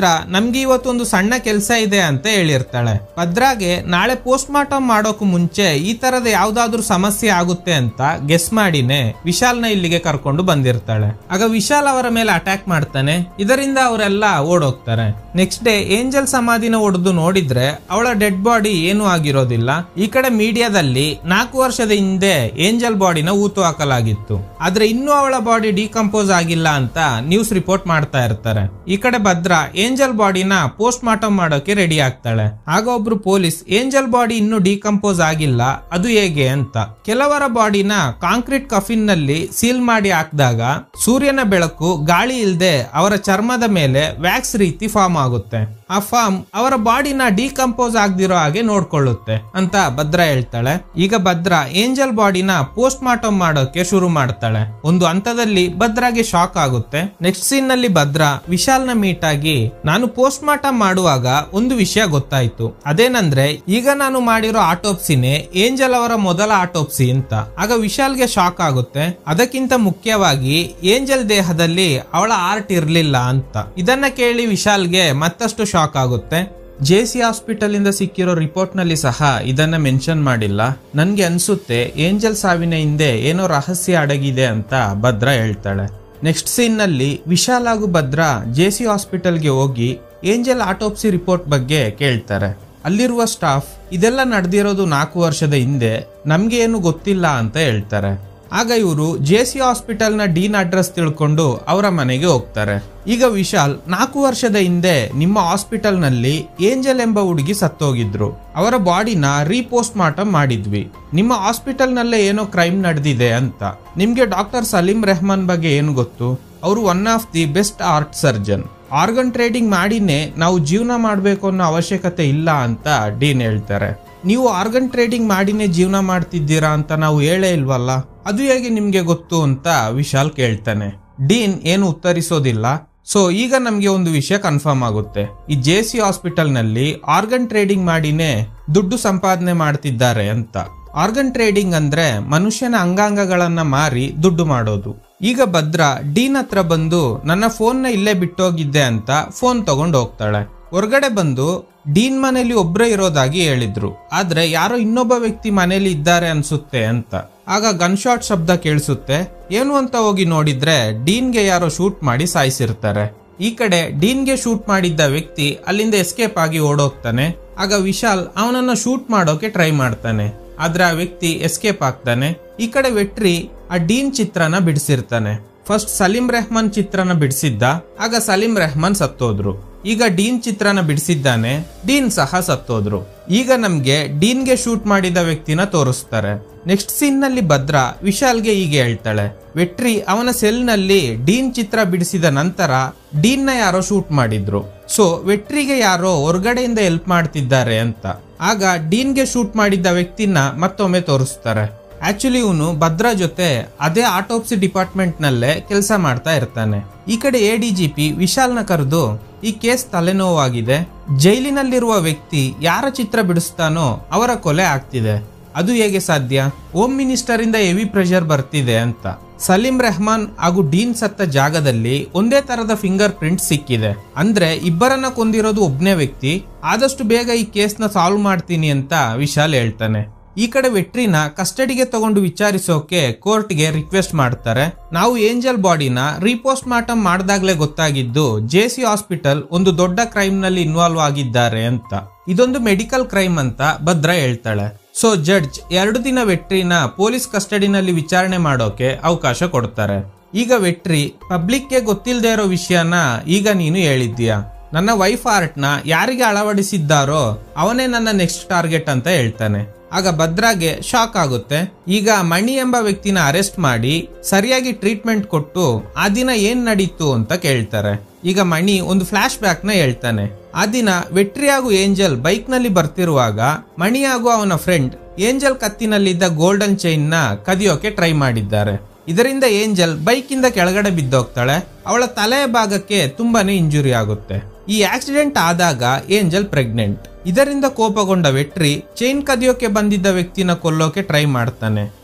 ಭದ್ರ ನಮ್ಗೆ ಇವತ್ತೊಂದು ಸಣ್ಣ ಕೆಲಸ ಇದೆ ಅಂತ ಹೇಳಿರ್ತಾಳೆ ಭದ್ರಾಗೆ ನಾಳೆ ಪೋಸ್ಟ್ ಮಾರ್ಟಮ್ ಮಾಡೋಕು ಮುಂಚೆ ಈ ತರದ ಯಾವ್ದಾದ್ರು ಸಮಸ್ಯೆ ಆಗುತ್ತೆ ಅಂತ ಗೆಸ್ ಮಾಡಿನೇ ವಿಶಾಲ್ನ ಇಲ್ಲಿಗೆ ಕರ್ಕೊಂಡು ಬಂದಿರ್ತಾಳೆ ಆಗ ವಿಶಾಲ್ ಅವರ ಮೇಲೆ ಅಟ್ಯಾಕ್ ಮಾಡ್ತಾನೆ ಇದರಿಂದ ಅವರೆಲ್ಲ ಓಡೋಗ್ತಾರೆ ನೆಕ್ಸ್ಟ್ ಡೇ ಏಂಜಲ್ ಸಮಾಧಿನ ಒಡೆದು ನೋಡಿದ್ರೆ ಅವಳ ಡೆಡ್ ಬಾಡಿ ಏನೂ ಆಗಿರೋದಿಲ್ಲ ಈ ಕಡೆ ಮೀಡಿಯಾದಲ್ಲಿ ನಾಲ್ಕು ವರ್ಷದ ಹಿಂದೆ ಏಂಜಲ್ ಬಾಡಿನ ಊತು ಹಾಕಲಾಗಿತ್ತು ಆದ್ರೆ ಇನ್ನೂ ಅವಳ ಬಾಡಿ ಡಿಕಂಪೋಸ್ ಆಗಿಲ್ಲ ಅಂತ ನ್ಯೂಸ್ ರಿಪೋರ್ಟ್ ಮಾಡ್ತಾ ಇರ್ತಾರೆ ಈ ಕಡೆ ಭದ್ರ ಏಂಜಲ್ ಬಾಡಿನ ಪೋಸ್ಟ್ ಮಾರ್ಟಮ್ ಮಾಡೋಕೆ ರೆಡಿ ಆಗ್ತಾಳೆ ಆಗ ಒಬ್ರು ಪೊಲೀಸ್ ಏಂಜಲ್ ಬಾಡಿ ಇನ್ನೂ ಡಿಕಂಪೋಸ್ ಆಗಿಲ್ಲ ಅದು ಹೇಗೆ ಅಂತ ಕೆಲವರ ಬಾಡಿನ ಕಾಂಕ್ರೀಟ್ ಕಫಿನ್ ನಲ್ಲಿ ಸೀಲ್ ಮಾಡಿ ಹಾಕಿದಾಗ ಸೂರ್ಯನ ಬೆಳಕು ಗಾಳಿ ಇಲ್ದೆ ಅವರ ಚರ್ಮದ ಮೇಲೆ ವ್ಯಾಕ್ಸ್ ರೀತಿ ಫಾರ್ಮ್ ಆಗುತ್ತೆ ಆ ಫಾರ್ಮ್ ಅವರ ಬಾಡಿನ ಡಿಕಂಪೋಸ್ ಆಗದಿರೋ ಹಾಗೆ ನೋಡ್ಕೊಳ್ಳುತ್ತೆ ಅಂತ ಭದ್ರ ಹೇಳ್ತಾಳೆ ಈಗ ಭದ್ರ ಏಂಜಲ್ ಬಾಡಿನ ಪೋಸ್ಟ್ ಮಾರ್ಟಮ್ ಮಾಡೋಕೆ ಶುರು ಮಾಡ್ತಾಳೆ ಒಂದು ಹಂತದಲ್ಲಿ ಭದ್ರಾಗೆ ಶಾಕ್ ಆಗುತ್ತೆ ನೆಕ್ಸ್ಟ್ ಸೀನ್ ನಲ್ಲಿ ಭದ್ರ ವಿಶಾಲ್ನ ಮೀಟ್ ಆಗಿ ನಾನು ಪೋಸ್ಟ್ ಮಾರ್ಟಮ್ ಮಾಡುವಾಗ ಒಂದು ವಿಷಯ ಗೊತ್ತಾಯ್ತು ಅದೇನಂದ್ರೆ ಈಗ ನಾನು ಮಾಡಿರೋ ಆಟೋಪ್ಸಿನೇ ಏಂಜಲ್ ಅವರ ಮೊದಲ ಆಟೋಪ್ಸಿ ಅಂತ ಆಗ ವಿಶಾಲ್ಗೆ ಶಾಕ್ ಆಗುತ್ತೆ ಅದಕ್ಕಿಂತ ಮುಖ್ಯವಾಗಿ ಏಂಜಲ್ ದೇಹದಲ್ಲಿ ಅವಳ ಆರ್ಟ್ ಇರ್ಲಿಲ್ಲ ಅಂತ ಇದನ್ನ ಕೇಳಿ ವಿಶಾಲ್ಗೆ ಮತ್ತಷ್ಟು ಶಾಕ್ ಆಗುತ್ತೆ ಜೆ ಸಿ ಹಾಸ್ಪಿಟಲ್ ಇಂದ ಸಿಕ್ಕಿರೋ ರಿಪೋರ್ಟ್ ನಲ್ಲಿ ಸಹ ಇದನ್ನ ಮೆನ್ಷನ್ ಮಾಡಿಲ್ಲ ನನ್ಗೆ ಅನ್ಸುತ್ತೆ ಏಂಜಲ್ ಸಾವಿನ ಹಿಂದೆ ಏನೋ ರಹಸ್ಯ ಅಡಗಿದೆ ಅಂತ ಭದ್ರ ಹೇಳ್ತಾಳೆ ನೆಕ್ಸ್ಟ್ ಸೀನ್ ನಲ್ಲಿ ವಿಶಾಲ್ ಹಾಗೂ ಭದ್ರ ಜೆ ಸಿ ಹಾಸ್ಪಿಟಲ್ಗೆ ಹೋಗಿ ಏಂಜಲ್ ಆಟೋಪ್ಸಿ ರಿಪೋರ್ಟ್ ಬಗ್ಗೆ ಕೇಳ್ತಾರೆ ಅಲ್ಲಿರುವ ಸ್ಟಾಫ್ ಇದೆಲ್ಲ ನಡೆದಿರೋದು ನಾಲ್ಕು ವರ್ಷದ ಹಿಂದೆ ನಮ್ಗೆ ಏನು ಗೊತ್ತಿಲ್ಲ ಅಂತ ಹೇಳ್ತಾರೆ ಆಗ ಇವರು ಜೆ ಸಿ ಹಾಸ್ಪಿಟಲ್ನ ಡೀನ್ ಅಡ್ರೆಸ್ ತಿಳ್ಕೊಂಡು ಅವರ ಮನೆಗೆ ಹೋಗ್ತಾರೆ ಈಗ ವಿಶಾಲ್ ನಾಲ್ಕು ವರ್ಷದ ಹಿಂದೆ ನಿಮ್ಮ ಹಾಸ್ಪಿಟಲ್ನಲ್ಲಿ ಏಂಜಲ್ ಎಂಬ ಹುಡುಗಿ ಸತ್ತೋಗಿದ್ರು ಅವರ ಬಾಡಿನ ರೀಪೋಸ್ಟ್ ಮಾರ್ಟಮ್ ಮಾಡಿದ್ವಿ ನಿಮ್ಮ ಹಾಸ್ಪಿಟಲ್ನಲ್ಲೇ ಏನೋ ಕ್ರೈಮ್ ನಡೆದಿದೆ ಅಂತ ನಿಮ್ಗೆ ಡಾಕ್ಟರ್ ಸಲೀಂ ರೆಹಮಾನ್ ಬಗ್ಗೆ ಏನು ಗೊತ್ತು ಅವರು one of the best heart surgeon organ trading ಮಾಡಿನೇ ನಾವು ಜೀವನ ಮಾಡಬೇಕು ಅನ್ನೋ ಅವಶ್ಯಕತೆ ಇಲ್ಲ ಅಂತ ಡೀನ್ ಹೇಳ್ತಾರೆ ನೀವು ಆರ್ಗನ್ ಟ್ರೇಡಿಂಗ್ ಮಾಡಿನೇ ಜೀವನ ಮಾಡ್ತಿದ್ದೀರಾ ಅಂತ ನಾವು ಹೇಳೇ ಇಲ್ವಲ್ಲ ಅದು ಹೇಗೆ ನಿಮ್ಗೆ ಗೊತ್ತು ಅಂತ ವಿಶಾಲ್ ಕೇಳ್ತಾನೆ ಡೀನ್ ಏನು ಉತ್ತರಿಸೋದಿಲ್ಲ ಸೊ ಈಗ ನಮ್ಗೆ ಒಂದು ವಿಷಯ ಕನ್ಫರ್ಮ್ ಆಗುತ್ತೆ ಈ ಜೆ ಸಿ ಹಾಸ್ಪಿಟಲ್ ನಲ್ಲಿ ಆರ್ಗನ್ ಟ್ರೇಡಿಂಗ್ ಮಾಡಿನೇ ದುಡ್ಡು ಸಂಪಾದನೆ ಮಾಡ್ತಿದ್ದಾರೆ ಅಂತ ಆರ್ಗನ್ ಟ್ರೇಡಿಂಗ್ ಅಂದ್ರೆ ಮನುಷ್ಯನ ಅಂಗಾಂಗಗಳನ್ನ ಮಾರಿ ದುಡ್ಡು ಮಾಡೋದು ಈಗ ಭದ್ರ ಡೀನ್ ಹತ್ರ ಬಂದು ನನ್ನ ಫೋನ್ನ ಇಲ್ಲೇ ಬಿಟ್ಟೋಗಿದ್ದೆ ಅಂತ ಫೋನ್ ತಗೊಂಡು ಹೋಗ್ತಾಳೆ ಹೊರಗಡೆ ಬಂದು ಡೀನ್ ಮನೇಲಿ ಒಬ್ರೇ ಇರೋದಾಗಿ ಹೇಳಿದ್ರು ಆದ್ರೆ ಯಾರೋ ಇನ್ನೊಬ್ಬ ವ್ಯಕ್ತಿ ಮನೇಲಿ ಇದ್ದಾರೆ ಅನ್ಸುತ್ತೆ ಅಂತ ಆಗ ಗನ್ ಶಾಟ್ ಶಬ್ದ ಕೇಳಿಸುತ್ತೆ ಏನು ಅಂತ ಹೋಗಿ ನೋಡಿದ್ರೆ ಡೀನ್ಗೆ ಯಾರೋ ಶೂಟ್ ಮಾಡಿ ಸಾಯಿಸಿರ್ತಾರೆ ಈ ಕಡೆ ಡೀನ್ಗೆ ಶೂಟ್ ಮಾಡಿದ್ದ ವ್ಯಕ್ತಿ ಅಲ್ಲಿಂದ ಎಸ್ಕೇಪ್ ಆಗಿ ಓಡೋಗ್ತಾನೆ ಆಗ ವಿಶಾಲ್ ಅವನನ್ನ ಶೂಟ್ ಮಾಡೋಕೆ ಟ್ರೈ ಮಾಡ್ತಾನೆ ಆದ್ರೆ ಆ ವ್ಯಕ್ತಿ ಎಸ್ಕೇಪ್ ಆಗ್ತಾನೆ ಈ ಕಡೆ ವೆಟ್ರಿ ಆ ಡೀನ್ ಚಿತ್ರನ ಬಿಡಿಸಿರ್ತಾನೆ ಫಸ್ಟ್ ಸಲೀಂ ರೆಹಮಾನ್ ಚಿತ್ರನ ಬಿಡಿಸಿದ್ದ ಆಗ ಸಲೀಂ ರೆಹಮಾನ್ ಸತ್ತೋದ್ರು ಈಗ ಡೀನ್ ಚಿತ್ರನ ಬಿಡಿಸಿದ್ದಾನೆ ಡೀನ್ ಸಹ ಸತ್ತೋದ್ರು ಈಗ ನಮ್ಗೆ ಡೀನ್ಗೆ ಶೂಟ್ ಮಾಡಿದ ವ್ಯಕ್ತಿನ ತೋರಿಸ್ತಾರೆ ನೆಕ್ಸ್ಟ್ ಸೀನ್ ನಲ್ಲಿ ಭದ್ರ ವಿಶಾಲ್ಗೆ ಹೀಗೆ ಹೇಳ್ತಾಳೆ ವೆಟ್ರಿ ಅವನ ಸೆಲ್ ನಲ್ಲಿ ಡೀನ್ ಚಿತ್ರ ಬಿಡಿಸಿದ ನಂತರ ಡೀನ್ ನ ಯಾರೋ ಶೂಟ್ ಮಾಡಿದ್ರು ಸೊ ವೆಟ್ರಿಗೆ ಯಾರೋ ಹೊರಗಡೆಯಿಂದ ಹೆಲ್ಪ್ ಮಾಡ್ತಿದ್ದಾರೆ ಅಂತ ಆಗ ಡೀನ್ಗೆ ಶೂಟ್ ಮಾಡಿದ್ದ ವ್ಯಕ್ತಿನ ಮತ್ತೊಮ್ಮೆ ತೋರಿಸ್ತಾರೆ ಆಕ್ಚುಲಿ ಇವನು ಭದ್ರಾ ಜೊತೆ ಅದೇ ಆಟೋಪ್ಸಿ ಡಿಪಾರ್ಟ್ಮೆಂಟ್ ನಲ್ಲೇ ಕೆಲಸ ಮಾಡ್ತಾ ಇರ್ತಾನೆ ಈ ಕಡೆ ಎ ಡಿ ಜಿ ಪಿ ವಿಶಾಲ್ನ ಕರೆದು ಈ ಕೇಸ್ ತಲೆನೋವಾಗಿದೆ ಜೈಲಿನಲ್ಲಿರುವ ವ್ಯಕ್ತಿ ಯಾರ ಚಿತ್ರ ಬಿಡಿಸ್ತಾನೋ ಅವರ ಕೊಲೆ ಆಗ್ತಿದೆ ಅದು ಹೇಗೆ ಸಾಧ್ಯ ಹೋಮ್ ಮಿನಿಸ್ಟರ್ ಇಂದ ಹೆವಿ ಪ್ರೆಷರ್ ಬರ್ತಿದೆ ಅಂತ ಸಲೀಂ ರೆಹಮಾನ್ ಹಾಗೂ ಡೀನ್ ಸತ್ತ ಜಾಗದಲ್ಲಿ ಒಂದೇ ತರದ ಫಿಂಗರ್ ಪ್ರಿಂಟ್ ಸಿಕ್ಕಿದೆ ಅಂದ್ರೆ ಇಬ್ಬರನ್ನ ಕೊಂದಿರೋದು ಒಬ್ನೇ ವ್ಯಕ್ತಿ ಆದಷ್ಟು ಬೇಗ ಈ ಕೇಸ್ನ ಸಾಲ್ವ್ ಮಾಡ್ತೀನಿ ಅಂತ ವಿಶಾಲ್ ಹೇಳ್ತಾನೆ ಈ ಕಡೆ ವೆಟ್ರಿನ ಕಸ್ಟಡಿಗೆ ತಗೊಂಡು ವಿಚಾರಿಸೋಕೆ ಕೋರ್ಟ್ಗೆ ರಿಕ್ವೆಸ್ಟ್ ಮಾಡ್ತಾರೆ ನಾವು ಏಂಜಲ್ ಬಾಡಿನ ರೀಪೋಸ್ಟ್ ಮಾರ್ಟಮ್ ಮಾಡಿದಾಗ್ಲೇ ಗೊತ್ತಾಗಿದ್ದು ಜೆ ಸಿ ಹಾಸ್ಪಿಟಲ್ ಒಂದು ದೊಡ್ಡ ಕ್ರೈಮ್ ನಲ್ಲಿ ಇನ್ವಾಲ್ವ್ ಆಗಿದ್ದಾರೆ ಅಂತ ಇದೊಂದು ಮೆಡಿಕಲ್ ಕ್ರೈಮ್ ಅಂತ ಭದ್ರ ಹೇಳ್ತಾಳೆ ಸೊ ಜಡ್ಜ್ ಎರಡು ದಿನ ವೆಟ್ರಿನ ಪೊಲೀಸ್ ಕಸ್ಟಡಿನಲ್ಲಿ ವಿಚಾರಣೆ ಮಾಡೋಕೆ ಅವಕಾಶ ಕೊಡ್ತಾರೆ ಈಗ ವೆಟ್ರಿ ಪಬ್ಲಿಕ್ಗೆ ಗೊತ್ತಿಲ್ಲದೆ ಇರೋ ವಿಷಯನ ಈಗ ನೀನು ಹೇಳಿದ್ದೀಯ ನನ್ನ ವೈಫ್ ಆರ್ಟ್ನ ಯಾರಿಗೆ ಅಳವಡಿಸಿದ್ದಾರೋ ಅವನೇ ನನ್ನ ನೆಕ್ಸ್ಟ್ ಟಾರ್ಗೆಟ್ ಅಂತ ಹೇಳ್ತಾನೆ ಆಗ ಭದ್ರಾಗೆ ಶಾಕ್ ಆಗುತ್ತೆ ಈಗ ಮಣಿ ಎಂಬ ವ್ಯಕ್ತಿನ ಅರೆಸ್ಟ್ ಮಾಡಿ ಸರಿಯಾಗಿ ಟ್ರೀಟ್ಮೆಂಟ್ ಕೊಟ್ಟು ಆ ದಿನ ಏನ್ ನಡೀತು ಅಂತ ಕೇಳ್ತಾರೆ ಈಗ ಮಣಿ ಒಂದು ಫ್ಲಾಶ್ ಬ್ಯಾಕ್ ನ ಹೇಳ್ತಾನೆ ಆ ದಿನ ವೆಟ್ರಿ ಹಾಗೂ ಏಂಜಲ್ ಬೈಕ್ ನಲ್ಲಿ ಬರ್ತಿರುವಾಗ ಮಣಿ ಹಾಗೂ ಅವನ ಫ್ರೆಂಡ್ ಏಂಜಲ್ ಕತ್ತಿನಲ್ಲಿದ್ದ ಗೋಲ್ಡನ್ ಚೈನ್ ನ ಕದಿಯೋಕೆ ಟ್ರೈ ಮಾಡಿದ್ದಾರೆ ಇದರಿಂದ ಏಂಜಲ್ ಬೈಕ್ ಇಂದ ಕೆಳಗಡೆ ಬಿದ್ದೋಗ್ತಾಳೆ ಅವಳ ತಲೆಯ ಭಾಗಕ್ಕೆ ತುಂಬಾನೇ ಇಂಜುರಿ ಆಗುತ್ತೆ ಈ ಆಕ್ಸಿಡೆಂಟ್ ಆದಾಗ ಏಂಜಲ್ ಪ್ರೆಗ್ನೆಂಟ್ ಇದರಿಂದ ಕೋಪಗೊಂಡ ವೆಟ್ರಿ ಚೈನ್ ಕದಿಯೋಕೆ ಬಂದಿದ್ದ ವ್ಯಕ್ತಿನ ಕೊಲ್ಲೋಕೆ ಟ್ರೈ ಮಾಡ್ತಾನೆ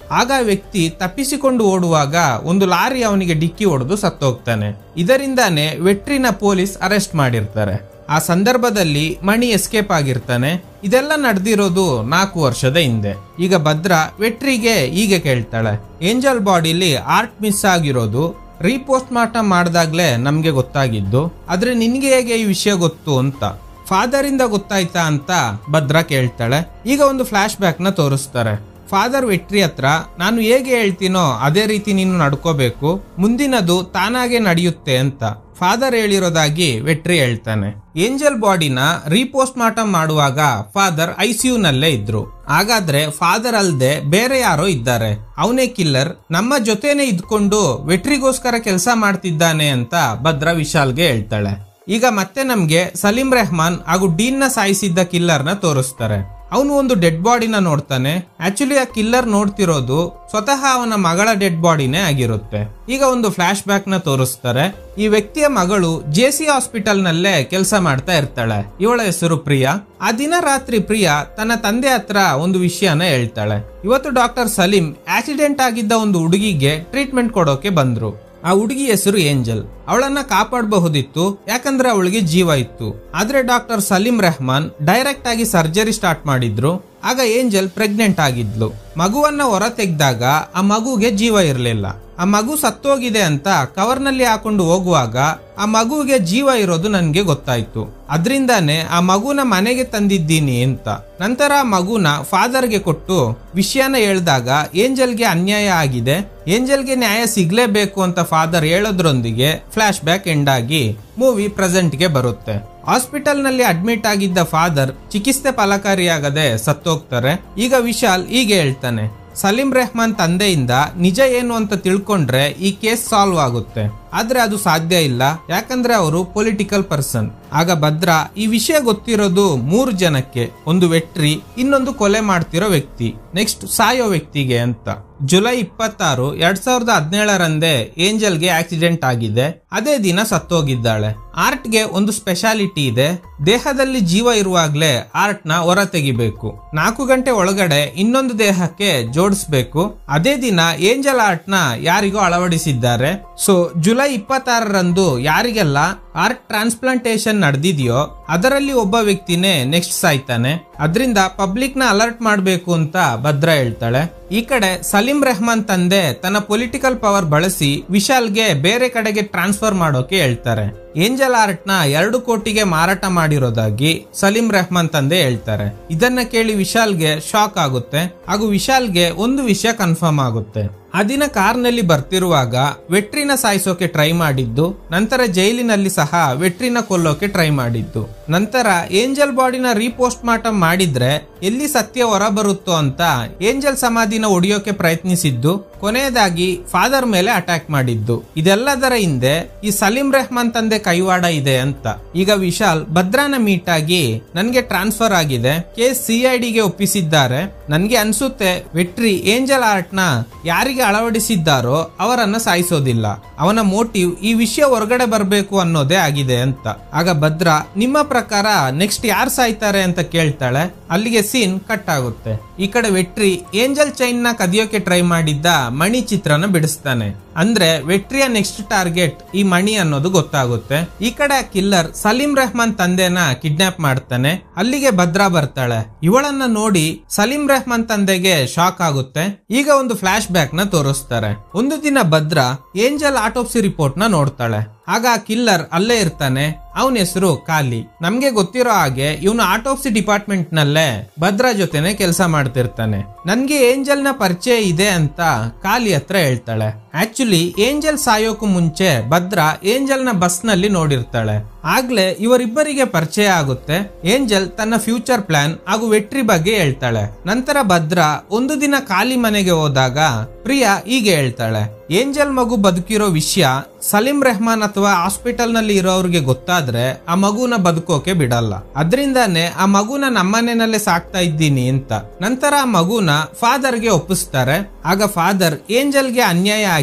ಆಗ ಆ ವ್ಯಕ್ತಿ ತಪ್ಪಿಸಿಕೊಂಡು ಓಡುವಾಗ ಒಂದು ಲಾರಿ ಅವನಿಗೆ ಡಿಕ್ಕಿ ಹೊಡೆದು ಸತ್ತೋಗ್ತಾನೆ ಇದರಿಂದಾನೇ ವೆಟ್ರಿನ ಪೊಲೀಸ್ ಅರೆಸ್ಟ್ ಮಾಡಿರ್ತಾರೆ ಆ ಸಂದರ್ಭದಲ್ಲಿ ಮಣಿ ಎಸ್ಕೇಪ್ ಆಗಿರ್ತಾನೆ ಇದೆಲ್ಲ ನಡೆದಿರೋದು ನಾಲ್ಕು ವರ್ಷದ ಹಿಂದೆ ಈಗ ಭದ್ರಾ ವೆಟ್ರಿಗೆ ಹೀಗೆ ಕೇಳ್ತಾಳೆ ಏಂಜಲ್ ಬಾಡಿಲಿ ಆರ್ಟ್ ಮಿಸ್ ಆಗಿರೋದು ರೀಪೋಸ್ಟ್ ಮಾರ್ಟಮ್ ಮಾಡಿದಾಗ್ಲೇ ನಮ್ಗೆ ಗೊತ್ತಾಗಿದ್ದು ಆದ್ರೆ ನಿನ್ಗೆ ಹೇಗೆ ಈ ವಿಷಯ ಗೊತ್ತು ಅಂತ ಫಾದರ್ ಇಂದ ಗೊತ್ತಾಯ್ತಾ ಅಂತ ಭದ್ರಾ ಕೇಳ್ತಾಳೆ ಈಗ ಒಂದು ಫ್ಲಾಶ್ ಬ್ಯಾಕ್ ನ ತೋರಿಸ್ತಾರೆ ಫಾದರ್ ವೆಟ್ರಿ ಹತ್ರ ನಾನು ಹೇಗೆ ಹೇಳ್ತೀನೋ ಅದೇ ರೀತಿ ನೀನು ನಡ್ಕೋಬೇಕು ಮುಂದಿನದು ತಾನಾಗೆ ನಡೆಯುತ್ತೆ ಅಂತ ಫಾದರ್ ಹೇಳಿರೋದಾಗಿ ವೆಟ್ರಿ ಹೇಳ್ತಾನೆ ಏಂಜಲ್ ಬಾಡಿನ ರೀಪೋಸ್ಟ್ ಮಾರ್ಟಮ್ ಮಾಡುವಾಗ ಫಾದರ್ ಐಸಿಯು ನಲ್ಲೇ ಇದ್ರು ಹಾಗಾದ್ರೆ ಫಾದರ್ ಅಲ್ದೆ ಬೇರೆ ಯಾರೋ ಇದ್ದಾರೆ ಅವನೇ ಕಿಲ್ಲರ್ ನಮ್ಮ ಜೊತೆನೆ ಇದ್ಕೊಂಡು ವೆಟ್ರಿಗೋಸ್ಕರ ಕೆಲಸ ಮಾಡ್ತಿದ್ದಾನೆ ಅಂತ ಭದ್ರಾ ವಿಶಾಲ್ಗೆ ಹೇಳ್ತಾಳೆ ಈಗ ಮತ್ತೆ ನಮ್ಗೆ ಸಲೀಂ ರೆಹಮಾನ್ ಹಾಗೂ ಡೀನ್ ನ ಸಾಯಿಸಿದ್ದ ಕಿಲ್ಲರ್ ನ ತೋರಿಸ್ತಾರೆ ಅವನು ಒಂದು ಡೆಡ್ ಬಾಡಿನ ನೋಡ್ತಾನೆ ಆಕ್ಚುಲಿ ಆ ಕಿಲ್ಲರ್ ನೋಡ್ತಿರೋದು ಸ್ವತಃ ಅವನ ಮಗಳ ಡೆಡ್ ಬಾಡಿನೇ ಆಗಿರುತ್ತೆ ಈಗ ಒಂದು ಫ್ಲಾಶ್ ಬ್ಯಾಕ್ ನ ತೋರಿಸ್ತಾರೆ ಈ ವ್ಯಕ್ತಿಯ ಮಗಳು ಜೆ ಸಿ ಹಾಸ್ಪಿಟಲ್ ನಲ್ಲೇ ಕೆಲಸ ಮಾಡ್ತಾ ಇರ್ತಾಳೆ ಇವಳ ಹೆಸರು ಪ್ರಿಯಾ ಆ ದಿನ ರಾತ್ರಿ ಪ್ರಿಯಾ ತನ್ನ ತಂದೆ ಹತ್ರ ಒಂದು ವಿಷಯನ ಹೇಳ್ತಾಳೆ ಇವತ್ತು ಡಾಕ್ಟರ್ ಸಲೀಂ ಆಕ್ಸಿಡೆಂಟ್ ಆಗಿದ್ದ ಒಂದು ಹುಡುಗಿಗೆ ಟ್ರೀಟ್ಮೆಂಟ್ ಕೊಡೋಕೆ ಬಂದ್ರು ಆ ಹುಡುಗಿ ಹೆಸರು ಏಂಜಲ್ ಅವಳನ್ನ ಕಾಪಾಡಬಹುದಿತ್ತು ಯಾಕಂದ್ರೆ ಅವಳಿಗೆ ಜೀವ ಇತ್ತು ಆದ್ರೆ ಡಾಕ್ಟರ್ ಸಲೀಂ ರೆಹಮಾನ್ ಡೈರೆಕ್ಟ್ ಆಗಿ ಸರ್ಜರಿ ಸ್ಟಾರ್ಟ್ ಮಾಡಿದ್ರು ಆಗ ಏಂಜಲ್ ಪ್ರೆಗ್ನೆಂಟ್ ಆಗಿದ್ಲು ಮಗುವನ್ನ ಹೊರ ತೆಗ್ದಾಗ ಆ ಮಗುಗೆ ಜೀವ ಇರಲಿಲ್ಲ ಆ ಮಗು ಸತ್ತೋಗಿದೆ ಅಂತ ಕವರ್ನಲ್ಲಿ ಹಾಕೊಂಡು ಹೋಗುವಾಗ ಆ ಮಗುವಿಗೆ ಜೀವ ಇರೋದು ನನ್ಗೆ ಗೊತ್ತಾಯ್ತು ಅದ್ರಿಂದಾನೆ ಆ ಮಗುನ ಮನೆಗೆ ತಂದಿದ್ದೀನಿ ಅಂತ ನಂತರ ಆ ಮಗುನ ಫಾದರ್ಗೆ ಕೊಟ್ಟು ವಿಷಯನ ಹೇಳ್ದಾಗ ಏಂಜಲ್ಗೆ ಅನ್ಯಾಯ ಆಗಿದೆ ಏಂಜಲ್ಗೆ ನ್ಯಾಯ ಸಿಗ್ಲೇಬೇಕು ಅಂತ ಫಾದರ್ ಹೇಳೋದ್ರೊಂದಿಗೆ ಫ್ಲಾಶ್ ಬ್ಯಾಕ್ ಎಂಡ್ ಆಗಿ ಮೂವಿ ಪ್ರೆಸೆಂಟ್ಗೆ ಬರುತ್ತೆ ಹಾಸ್ಪಿಟಲ್ ನಲ್ಲಿ ಅಡ್ಮಿಟ್ ಆಗಿದ್ದ ಫಾದರ್ ಚಿಕಿತ್ಸೆ ಫಲಕಾರಿಯಾಗದೆ ಸತ್ತೋಗ್ತಾರೆ ಈಗ ವಿಶಾಲ್ ಹೀಗೆ ಹೇಳ್ತಾನೆ ಸಲೀಂ ರೆಹಮಾನ್ ತಂದೆಯಿಂದ ನಿಜ ಏನು ಅಂತ ತಿಳ್ಕೊಂಡ್ರೆ ಈ ಕೇಸ್ ಸಾಲ್ವ್ ಆಗುತ್ತೆ ಆದ್ರೆ ಅದು ಸಾಧ್ಯ ಇಲ್ಲ ಯಾಕಂದ್ರೆ ಅವರು ಪೊಲಿಟಿಕಲ್ ಪರ್ಸನ್ ಆಗ ಭದ್ರಾ ಈ ವಿಷಯ ಗೊತ್ತಿರೋದು ಮೂರು ಜನಕ್ಕೆ ಒಂದು ವೆಟ್ರಿ ಇನ್ನೊಂದು ಕೊಲೆ ಮಾಡ್ತಿರೋ ವ್ಯಕ್ತಿ ನೆಕ್ಸ್ಟ್ ಸಾಯೋ ವ್ಯಕ್ತಿಗೆ ಅಂತ ಜುಲೈ ಇಪ್ಪತ್ತಾರು ಎರಡ್ ಸಾವಿರದ ಹದಿನೇಳರಂದೇ ಏಂಜಲ್ಗೆ ಆಕ್ಸಿಡೆಂಟ್ ಆಗಿದೆ ಅದೇ ದಿನ ಸತ್ತೋಗಿದ್ದಾಳೆ ಆರ್ಟ್ಗೆ ಒಂದು ಸ್ಪೆಷಾಲಿಟಿ ಇದೆ ದೇಹದಲ್ಲಿ ಜೀವ ಇರುವಾಗ್ಲೇ ಆರ್ಟ್ ನ ಹೊರ ತೆಗಿಬೇಕು ನಾಲ್ಕು ಗಂಟೆ ಒಳಗಡೆ ಇನ್ನೊಂದು ದೇಹಕ್ಕೆ ಜೋಡಿಸ್ಬೇಕು ಅದೇ ದಿನ ಏಂಜಲ್ ಆರ್ಟ್ ನ ಯಾರಿಗೋ ಅಳವಡಿಸಿದ್ದಾರೆ ಸೊ ಜುಲೈ ಇಪ್ಪತ್ತಾರರಂದು ಯಾರಿಗೆಲ್ಲ ಆರ್ಟ್ ಟ್ರಾನ್ಸ್ಪ್ಲಾಂಟೇಶನ್ ನಡೆದಿದೆಯೋ ಅದರಲ್ಲಿ ಒಬ್ಬ ವ್ಯಕ್ತಿನೇ ನೆಕ್ಸ್ಟ್ ಸಾಯ್ತಾನೆ ಅದರಿಂದ ಪಬ್ಲಿಕ್ ನ ಅಲರ್ಟ್ ಮಾಡಬೇಕು ಅಂತ ಭದ್ರಾ ಹೇಳ್ತಾಳೆ ಈ ಕಡೆ ಸಲೀಂ ರೆಹಮಾನ್ ತಂದೆ ತನ್ನ ಪೊಲಿಟಿಕಲ್ ಪವರ್ ಬಳಸಿ ವಿಶಾಲ್ಗೆ ಬೇರೆ ಕಡೆಗೆ ಟ್ರಾನ್ಸ್ಫರ್ ಮಾಡೋಕೆ ಹೇಳ್ತಾರೆ ಏಂಜಲ್ ಆರ್ಟ್ ನ ಎರಡು ಕೋಟಿಗೆ ಮಾರಾಟ ಮಾಡಿರೋದಾಗಿ ಸಲೀಂ ರೆಹಮಾನ್ ತಂದೆ ಹೇಳ್ತಾರೆ ಇದನ್ನ ಕೇಳಿ ವಿಶಾಲ್ಗೆ ಶಾಕ್ ಆಗುತ್ತೆ ಹಾಗೂ ವಿಶಾಲ್ಗೆ ಒಂದು ವಿಷಯ ಕನ್ಫರ್ಮ್ ಆಗುತ್ತೆ ಆ ದಿನ ಕಾರ್ನಲ್ಲಿ ಬರ್ತಿರುವಾಗ ವೆಟ್ರಿನ ಸಾಯಿಸೋಕೆ ಟ್ರೈ ಮಾಡಿದ್ದು ನಂತರ ಜೈಲಿನಲ್ಲಿ ಸಹ ವೆಟ್ರಿನ ಕೊಲ್ಲೋಕೆ ಟ್ರೈ ಮಾಡಿದ್ದು ನಂತರ ಏಂಜಲ್ ಬಾಡಿನ ರೀಪೋಸ್ಟ್ ಮಾರ್ಟಮ್ ಮಾಡಿದ್ರೆ ಎಲ್ಲಿ ಸತ್ಯ ಹೊರ ಬರುತ್ತೋ ಅಂತ ಏಂಜಲ್ ಸಮಾಧಿನ ಒಡೆಯೋಕೆ ಪ್ರಯತ್ನಿಸಿದ್ದು ಕೊನೆಯದಾಗಿ ಫಾದರ್ ಮೇಲೆ ಅಟ್ಯಾಕ್ ಮಾಡಿದ್ದು ಇದೆಲ್ಲದರ ಹಿಂದೆ ಈ ಸಲೀಂ ರೆಹಮಾನ್ ತಂದೆ ಕೈವಾಡ ಇದೆ ಅಂತ ಈಗ ವಿಶಾಲ್ ಭದ್ರಾನ ಮೀಟ್ ಆಗಿ ನನ್ಗೆ ಟ್ರಾನ್ಸ್ಫರ್ ಆಗಿದೆ ಕೇಸ್ ಸಿಐಡಿಗೆ ಒಪ್ಪಿಸಿದ್ದಾರೆ ನನ್ಗೆ ಅನ್ಸುತ್ತೆ ವೆಟ್ರಿ ಏಂಜಲ್ ಆರ್ಟ್ ನ ಯಾರಿಗೆ ಅಳವಡಿಸಿದ್ದಾರೋ ಅವರನ್ನ ಸಾಯಿಸೋದಿಲ್ಲ ಅವನ ಮೋಟಿವ್ ಈ ವಿಷಯ ಹೊರಗಡೆ ಬರಬೇಕು ಅನ್ನೋದೇ ಆಗಿದೆ ಅಂತ ಆಗ ಭದ್ರಾ ನಿಮ್ಮ ಪ್ರಕಾರ ನೆಕ್ಸ್ಟ್ ಯಾರು ಸಾಯ್ತಾರೆ ಅಂತ ಕೇಳ್ತಾಳೆ ಅಲ್ಲಿಗೆ ಸೀನ್ ಕಟ್ ಆಗುತ್ತೆ ಈ ಕಡೆ ವೆಟ್ರಿ ಏಂಜಲ್ ಚೈನ್ ನ ಕದಿಯೋಕೆ ಟ್ರೈ ಮಾಡಿದ್ದ ಮಣಿ ಚಿತ್ರನ ಬಿಡಿಸ್ತಾನೆ ಅಂದ್ರೆ ವೆಟ್ರಿಯ ನೆಕ್ಸ್ಟ್ ಟಾರ್ಗೆಟ್ ಈ ಮಣಿ ಅನ್ನೋದು ಗೊತ್ತಾಗುತ್ತೆ ಈ ಕಡೆ ಕಿಲ್ಲರ್ ಸಲೀಂ ರೆಹಮಾನ್ ತಂದೆನ ಕಿಡ್ನಾಪ್ ಮಾಡ್ತಾನೆ ಅಲ್ಲಿಗೆ ಭದ್ರಾ ಬರ್ತಾಳೆ ಇವಳನ್ನ ನೋಡಿ ಸಲೀಂ ರೆಹಮಾನ್ ತಂದೆಗೆ ಶಾಕ್ ಆಗುತ್ತೆ ಈಗ ಒಂದು ಫ್ಲಾಶ್ ಬ್ಯಾಕ್ ನ ತೋರಿಸ್ತಾರೆ ಒಂದು ದಿನ ಭದ್ರಾ ಏಂಜಲ್ ಆಟೋಪ್ಸಿ ರಿಪೋರ್ಟ್ ನ ನೋಡ್ತಾಳೆ ಆಗ ಆ ಕಿಲ್ಲರ್ ಅಲ್ಲೇ ಇರ್ತಾನೆ ಅವನ ಹೆಸರು ಕಾಲಿ ನಮ್ಗೆ ಗೊತ್ತಿರೋ ಹಾಗೆ ಇವನು ಆಟೋಪ್ಸಿ ಡಿಪಾರ್ಟ್ಮೆಂಟ್ ನಲ್ಲೇ ಭದ್ರಾ ಜೊತೆನೆ ಕೆಲಸ ಮಾಡ್ತಿರ್ತಾನೆ ನನ್ಗೆ ಏಂಜಲ್ ನ ಪರಿಚಯ ಇದೆ ಅಂತ ಕಾಲಿ ಹತ್ರ ಹೇಳ್ತಾಳೆ ಆಕ್ಚುಲಿ ಏಂಜಲ್ ಸಾಯೋಕು ಮುಂಚೆ ಭದ್ರಾ ಏಂಜಲ್ ನ ಬಸ್ ನಲ್ಲಿ ನೋಡಿರ್ತಾಳೆ ಆಗ್ಲೇ ಇವರಿಬ್ಬರಿಗೆ ಪರಿಚಯ ಆಗುತ್ತೆ ಏಂಜಲ್ ತನ್ನ ಫ್ಯೂಚರ್ ಪ್ಲಾನ್ ಹಾಗೂ ವೆಟ್ರಿ ಬಗ್ಗೆ ಹೇಳ್ತಾಳೆ ನಂತರ ಭದ್ರಾ ಒಂದು ದಿನ ಖಾಲಿ ಮನೆಗೆ ಹೋದಾಗ ಪ್ರಿಯಾ ಹೀಗೆ ಹೇಳ್ತಾಳೆ ಏಂಜಲ್ ಮಗು ಬದುಕಿರೋ ವಿಷಯ ಸಲೀಂ ರೆಹಮಾನ್ ಅಥವಾ ಹಾಸ್ಪಿಟಲ್ ನಲ್ಲಿ ಇರೋರಿಗೆ ಗೊತ್ತಾದ್ರೆ ಆ ಮಗುನ ಬದುಕೋಕೆ ಬಿಡಲ್ಲ ಅದರಿಂದಾನೆ ಆ ಮಗುನ ನಮ್ಮನೆಯಲ್ಲೇ ಸಾಕ್ತಾ ಇದ್ದೀನಿ ಅಂತ ನಂತರ ಆ ಮಗುನ ಫಾದರ್ಗೆ ಒಪ್ಪಿಸ್ತಾರೆ ಆಗ ಫಾದರ್ ಏಂಜಲ್ಗೆ ಅನ್ಯಾಯ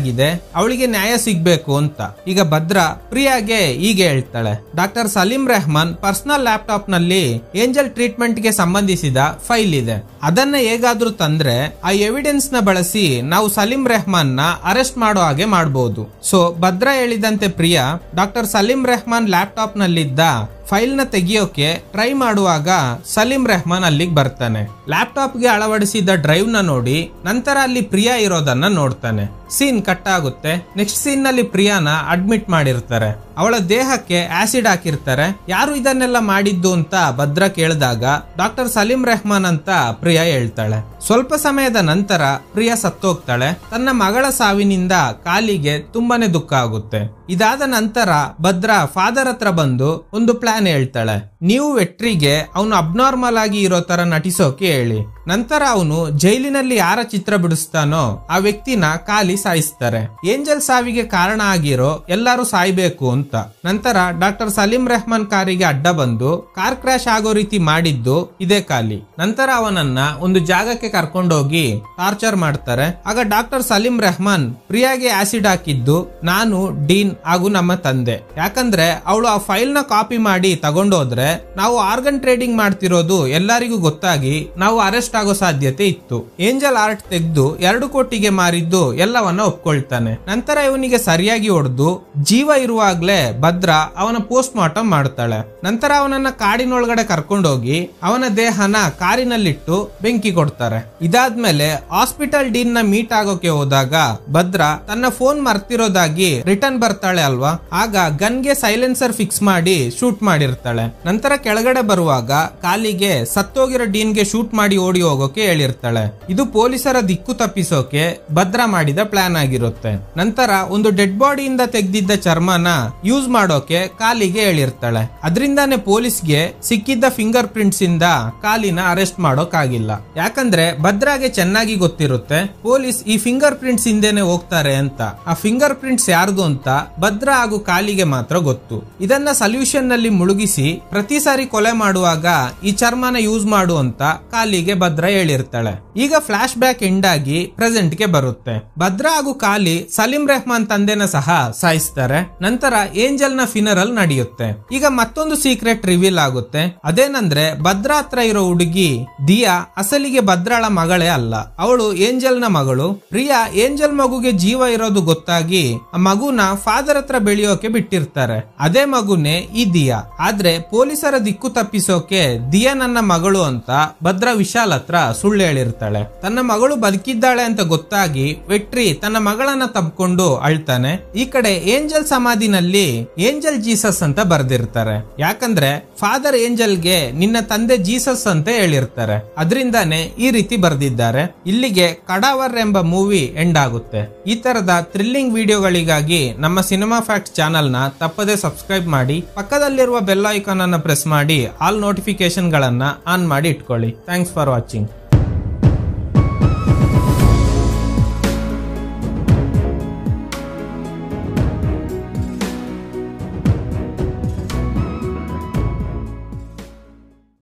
ಆಗಿದೆ ಅವಳಿಗೆ ನ್ಯಾಯ ಸಿಗ್ಬೇಕು ಅಂತ ಈಗ ಭದ್ರ ಪ್ರಿಯಾಗೆ ಹೀಗೆ ಹೇಳ್ತಾಳೆ doctor Salim Rehman personal laptop ನಲ್ಲಿ ಏಂಜಲ್ ಟ್ರೀಟ್ಮೆಂಟ್ ಗೆ ಸಂಬಂಧಿಸಿದ ಫೈಲ್ ಇದೆ ಅದನ್ನ ಹೇಗಾದ್ರೂ ತಂದ್ರೆ ಆ ಎವಿಡೆನ್ಸ್ ನ ಬಳಸಿ ನಾವು ಸಲೀಂ ರೆಹಮಾನ್ ನ ಅರೆಸ್ಟ್ ಮಾಡೋ ಹಾಗೆ ಮಾಡಬಹುದು ಸೊ ಭದ್ರ ಹೇಳಿದಂತೆ ಪ್ರಿಯಾ ಡಾಕ್ಟರ್ ಸಲೀಂ ರೆಹಮಾನ್ ಲ್ಯಾಪ್ಟಾಪ್ ನಲ್ಲಿದ್ದ ಫೈಲ್ ನ ತೆಗಿಯೋಕೆ ಟ್ರೈ ಮಾಡುವಾಗ ಸಲೀಂ ರೆಹಮಾನ್ ಅಲ್ಲಿಗೆ ಬರ್ತಾನೆ ಲ್ಯಾಪ್ಟಾಪ್ ಗೆ ಅಳವಡಿಸಿದ ಡ್ರೈವ್ ನ ನೋಡಿ ನಂತರ ಅಲ್ಲಿ ಪ್ರಿಯಾ ಇರೋದನ್ನ ನೋಡ್ತಾನೆ ಸೀನ್ ಕಟ್ ಆಗುತ್ತೆ ನೆಕ್ಸ್ಟ್ ಸೀನ್ ನಲ್ಲಿ ಪ್ರಿಯಾನ ಅಡ್ಮಿಟ್ ಮಾಡಿರ್ತಾರೆ ಅವಳ ದೇಹಕ್ಕೆ ಆಸಿಡ್ ಹಾಕಿರ್ತಾರೆ ಯಾರು ಇದನ್ನೆಲ್ಲ ಮಾಡಿದ್ದು ಅಂತ ಭದ್ರ ಕೇಳಿದಾಗ ಡಾಕ್ಟರ್ ಸಲೀಂ ರೆಹಮಾನ್ ಅಂತ ಪ್ರಿಯಾ ಹೇಳ್ತಾಳೆ ಸ್ವಲ್ಪ ಸಮಯದ ನಂತರ ಪ್ರಿಯಾ ಸತ್ತೋಗ್ತಾಳೆ ತನ್ನ ಮಗಳ ಸಾವಿನಿಂದ ಕಾಲಿಗೆ ತುಂಬಾನೇ ದುಃಖ ಆಗುತ್ತೆ ಇದಾದ ನಂತರ ಭದ್ರ ಫಾದರ್ ಹತ್ರ ಬಂದು ಒಂದು ಪ್ಲಾನ್ ಹೇಳ್ತಾಳೆ ನೀವು ವೆಟ್ರಿಗೆ ಅವನು ಅಬ್ನಾರ್ಮಲ್ ಆಗಿ ಇರೋ ತರ ನಟಿಸೋಕೆ ಹೇಳಿ ನಂತರ ಅವನು ಜೈಲಿನಲ್ಲಿ ಯಾರ ಚಿತ್ರ ಬಿಡಿಸ್ತಾನೋ ಆ ವ್ಯಕ್ತಿನ ಕಾಲಿ ಸಾಯಿಸ್ತಾರೆ ಏಂಜಲ್ ಸಾವಿಗೆ ಕಾರಣ ಆಗಿರೋ ಎಲ್ಲರೂ ಸಾಯ್ಬೇಕು ಅಂತ ನಂತರ ಡಾಕ್ಟರ್ ಸಲೀಂ ರೆಹಮಾನ್ ಕಾರಿಗೆ ಅಡ್ಡ ಬಂದು ಕಾರ್ ಕ್ರಾಶ್ ಆಗೋ ರೀತಿ ಮಾಡಿದ್ದು ಇದೇ ಕಾಲಿ ನಂತರ ಅವನನ್ನ ಒಂದು ಜಾಗಕ್ಕೆ ಕರ್ಕೊಂಡೋಗಿ ಟಾರ್ಚರ್ ಮಾಡ್ತಾರೆ ಆಗ ಡಾಕ್ಟರ್ ಸಲೀಂ ರೆಹಮಾನ್ ಪ್ರಿಯಾಗೆ ಆಸಿಡ್ ಹಾಕಿದ್ದು ನಾನು ಡೀನ್ ಹಾಗೂ ನಮ್ಮ ತಂದೆ ಯಾಕಂದ್ರೆ ಅವಳು ಆ ಫೈಲ್ ನ ಕಾಪಿ ಮಾಡಿ ತಗೊಂಡೋದ್ರೆ ನಾವು ಆರ್ಗನ್ ಟ್ರೇಡಿಂಗ್ ಮಾಡ್ತಿರೋದು ಎಲ್ಲರಿಗೂ ಗೊತ್ತಾಗಿ ನಾವು ಅರೆಸ್ಟ್ ಆಗೋ ಸಾಧ್ಯತೆ ಇತ್ತು ಏಂಜಲ್ ಆರ್ಟ್ ತೆಗೆದು ಎರಡು ಕೋಟಿಗೆ ಮಾರಿದ್ದು ಎಲ್ಲವನ್ನ ಒಪ್ಕೊಳ್ತಾನೆ ನಂತರ ಇವನಿಗೆ ಸರಿಯಾಗಿ ಹೊಡೆದು ಜೀವ ಇರುವಾಗ್ಲೇ ಭದ್ರ ಅವನ ಪೋಸ್ಟ್ ಮಾರ್ಟಮ್ ಮಾಡ್ತಾಳೆ ನಂತರ ಅವನನ್ನ ಕಾಡಿನೊಳಗಡೆ ಕರ್ಕೊಂಡೋಗಿ ಅವನ ದೇಹನ ಕಾರಿನಲ್ಲಿಟ್ಟು ಬೆಂಕಿ ಕೊಡ್ತಾರೆ ಇದಾದ್ಮೇಲೆ ಹಾಸ್ಪಿಟಲ್ ಡೀನ್ ನ ಮೀಟ್ ಆಗೋಕೆ ಹೋದಾಗ ಭದ್ರ ತನ್ನ ಫೋನ್ ಮರ್ತಿರೋದಾಗಿ ರಿಟರ್ನ್ ಬರ್ತಾಳೆ ಅಲ್ವಾ ಆಗ ಗನ್ಗೆ ಸೈಲೆನ್ಸರ್ ಫಿಕ್ಸ್ ಮಾಡಿ ಶೂಟ್ ಮಾಡಿರ್ತಾಳೆ ನಂತರ ಕೆಳಗಡೆ ಬರುವಾಗ ಕಾಲಿಗೆ ಸತ್ತೋಗಿರೋ ಡೀನ್ಗೆ ಶೂಟ್ ಮಾಡಿ ಓಡಿ ಹೋಗೋಕೆ ಹೇಳಿರ್ತಾಳೆ ಇದು ಪೊಲೀಸರ ದಿಕ್ಕು ತಪ್ಪಿಸೋಕೆ ಭದ್ರ ಮಾಡಿದ ಪ್ಲಾನ್ ಆಗಿರುತ್ತೆ ನಂತರ ಒಂದು ಡೆಡ್ ಬಾಡಿಯಿಂದ ತೆಗೆದಿದ್ದ ಚರ್ಮನ ಯೂಸ್ ಮಾಡೋಕೆ ಕಾಲಿಗೆ ಹೇಳಿರ್ತಾಳೆ ಅದರಿಂದಾನೆ ಪೊಲೀಸ್ಗೆ ಸಿಕ್ಕಿದ್ದ ಫಿಂಗರ್ ಪ್ರಿಂಟ್ಸ್ ಇಂದ ಕಾಲಿನ ಅರೆಸ್ಟ್ ಮಾಡೋಕ್ಕಾಗಿಲ್ಲ ಯಾಕಂದ್ರೆ ಭದ್ರಾಗೆ ಚೆನ್ನಾಗಿ ಗೊತ್ತಿರುತ್ತೆ ಪೊಲೀಸ್ ಈ ಫಿಂಗರ್ ಪ್ರಿಂಟ್ಸ್ ಹಿಂದೆನೆ ಹೋಗ್ತಾರೆ ಅಂತ ಆ ಫಿಂಗರ್ ಪ್ರಿಂಟ್ಸ್ ಯಾರ್ದು ಅಂತ ಭದ್ರ ಹಾಗೂ ಕಾಲಿಗೆ ಮಾತ್ರ ಗೊತ್ತು ಇದನ್ನ ಸಲ್ಯೂಷನ್ ನಲ್ಲಿ ಮುಳುಗಿಸಿ ಪ್ರತಿ ಸಾರಿ ಕೊಲೆ ಮಾಡುವಾಗ ಈ ಚರ್ಮನ ಯೂಸ್ ಮಾಡು ಅಂತ ಕಾಲಿಗೆ ಭದ್ರ ಹೇಳಿರ್ತಾಳೆ ಈಗ ಫ್ಲಾಶ್ ಬ್ಯಾಕ್ ಎಂಡ್ ಆಗಿ ಪ್ರೆಸೆಂಟ್ ಗೆ ಬರುತ್ತೆ ಭದ್ರ ಹಾಗೂ ಕಾಲಿ ಸಲೀಂ ರೆಹಮಾನ್ ತಂದೆನ ಸಹ ಸಾಯಿಸ್ತಾರೆ ನಂತರ ಏಂಜಲ್ ನ ಫಿನರಲ್ ನಡೆಯುತ್ತೆ ಈಗ ಮತ್ತೊಂದು ಸೀಕ್ರೆಟ್ ರಿವೀಲ್ ಆಗುತ್ತೆ ಅದೇನಂದ್ರೆ ಭದ್ರ ಹತ್ರ ಇರೋ ಹುಡುಗಿ ದಿಯಾ ಅಸಲಿಗೆ ಭದ್ರಾಳ ಮಗಳೇ ಅಲ್ಲ ಅವಳು ಏಂಜಲ್ ನ ಮಗಳು ಪ್ರಿಯಾ ಏಂಜಲ್ ಮಗುಗೆ ಜೀವ ಇರೋದು ಗೊತ್ತಾಗಿ ಆ ಮಗುನ ಫಾದರ್ ಹತ್ರ ಬೆಳೆಯೋಕೆ ಬಿಟ್ಟಿರ್ತಾರೆ ಅದೇ ಮಗುನೇ ಈ ದಿಯಾ ಆದ್ರೆ ಪೊಲೀಸರ ದಿಕ್ಕು ತಪ್ಪಿಸೋಕೆ ದಿಯಾ ನನ್ನ ಮಗಳು ಅಂತ ಭದ್ರ ವಿಶಾಲ್ ಹತ್ರ ಸುಳ್ಳು ಹೇಳಿರ್ತಾಳೆ ತನ್ನ ಮಗಳು ಬದುಕಿದ್ದಾಳೆ ಅಂತ ಗೊತ್ತಾಗಿ ವೆಟ್ರಿ ತನ್ನ ಮಗಳನ್ನ ತಬ್ಕೊಂಡು ಅಳ್ತಾನೆ ಈ ಕಡೆ ಏಂಜಲ್ ಸಮಾಧಿನಲ್ಲಿ ಏಂಜಲ್ ಜೀಸಸ್ ಅಂತ ಬರ್ದಿರ್ತಾರೆ ಯಾಕಂದ್ರೆ ಫಾದರ್ ಏಂಜಲ್ಗೆ ನಿನ್ನ ತಂದೆ ಜೀಸಸ್ ಅಂತ ಹೇಳಿರ್ತಾರೆ ಅದರಿಂದಾನೆ ಈ ರೀತಿ ಬರ್ದಿದ್ದಾರೆ ಇಲ್ಲಿಗೆ ಕಡಾವರ್ ಎಂಬ ಮೂವಿ ಎಂಡ್ ಆಗುತ್ತೆ ಈ ತರದ ಥ್ರಿಲ್ಲಿಂಗ್ ವಿಡಿಯೋಗಳಿಗಾಗಿ ನಮ್ಮ ಸಿನಿಮಾ ಫ್ಯಾಕ್ಟ್ ಚಾನೆಲ್ ನ ತಪ್ಪದೆ ಸಬ್ಸ್ಕ್ರೈಬ್ ಮಾಡಿ ಪಕ್ಕದಲ್ಲಿರುವ ಬೆಲ್ ಐಕಾನ್ ಅನ್ನು ಪ್ರೆಸ್ ಮಾಡಿ ಆಲ್ ನೋಟಿಫಿಕೇಶನ್ ಗಳನ್ನ ಆನ್ ಮಾಡಿ ಇಟ್ಕೊಳ್ಳಿ ಥ್ಯಾಂಕ್ಸ್ ಫಾರ್ ವಾಚಿಂಗ್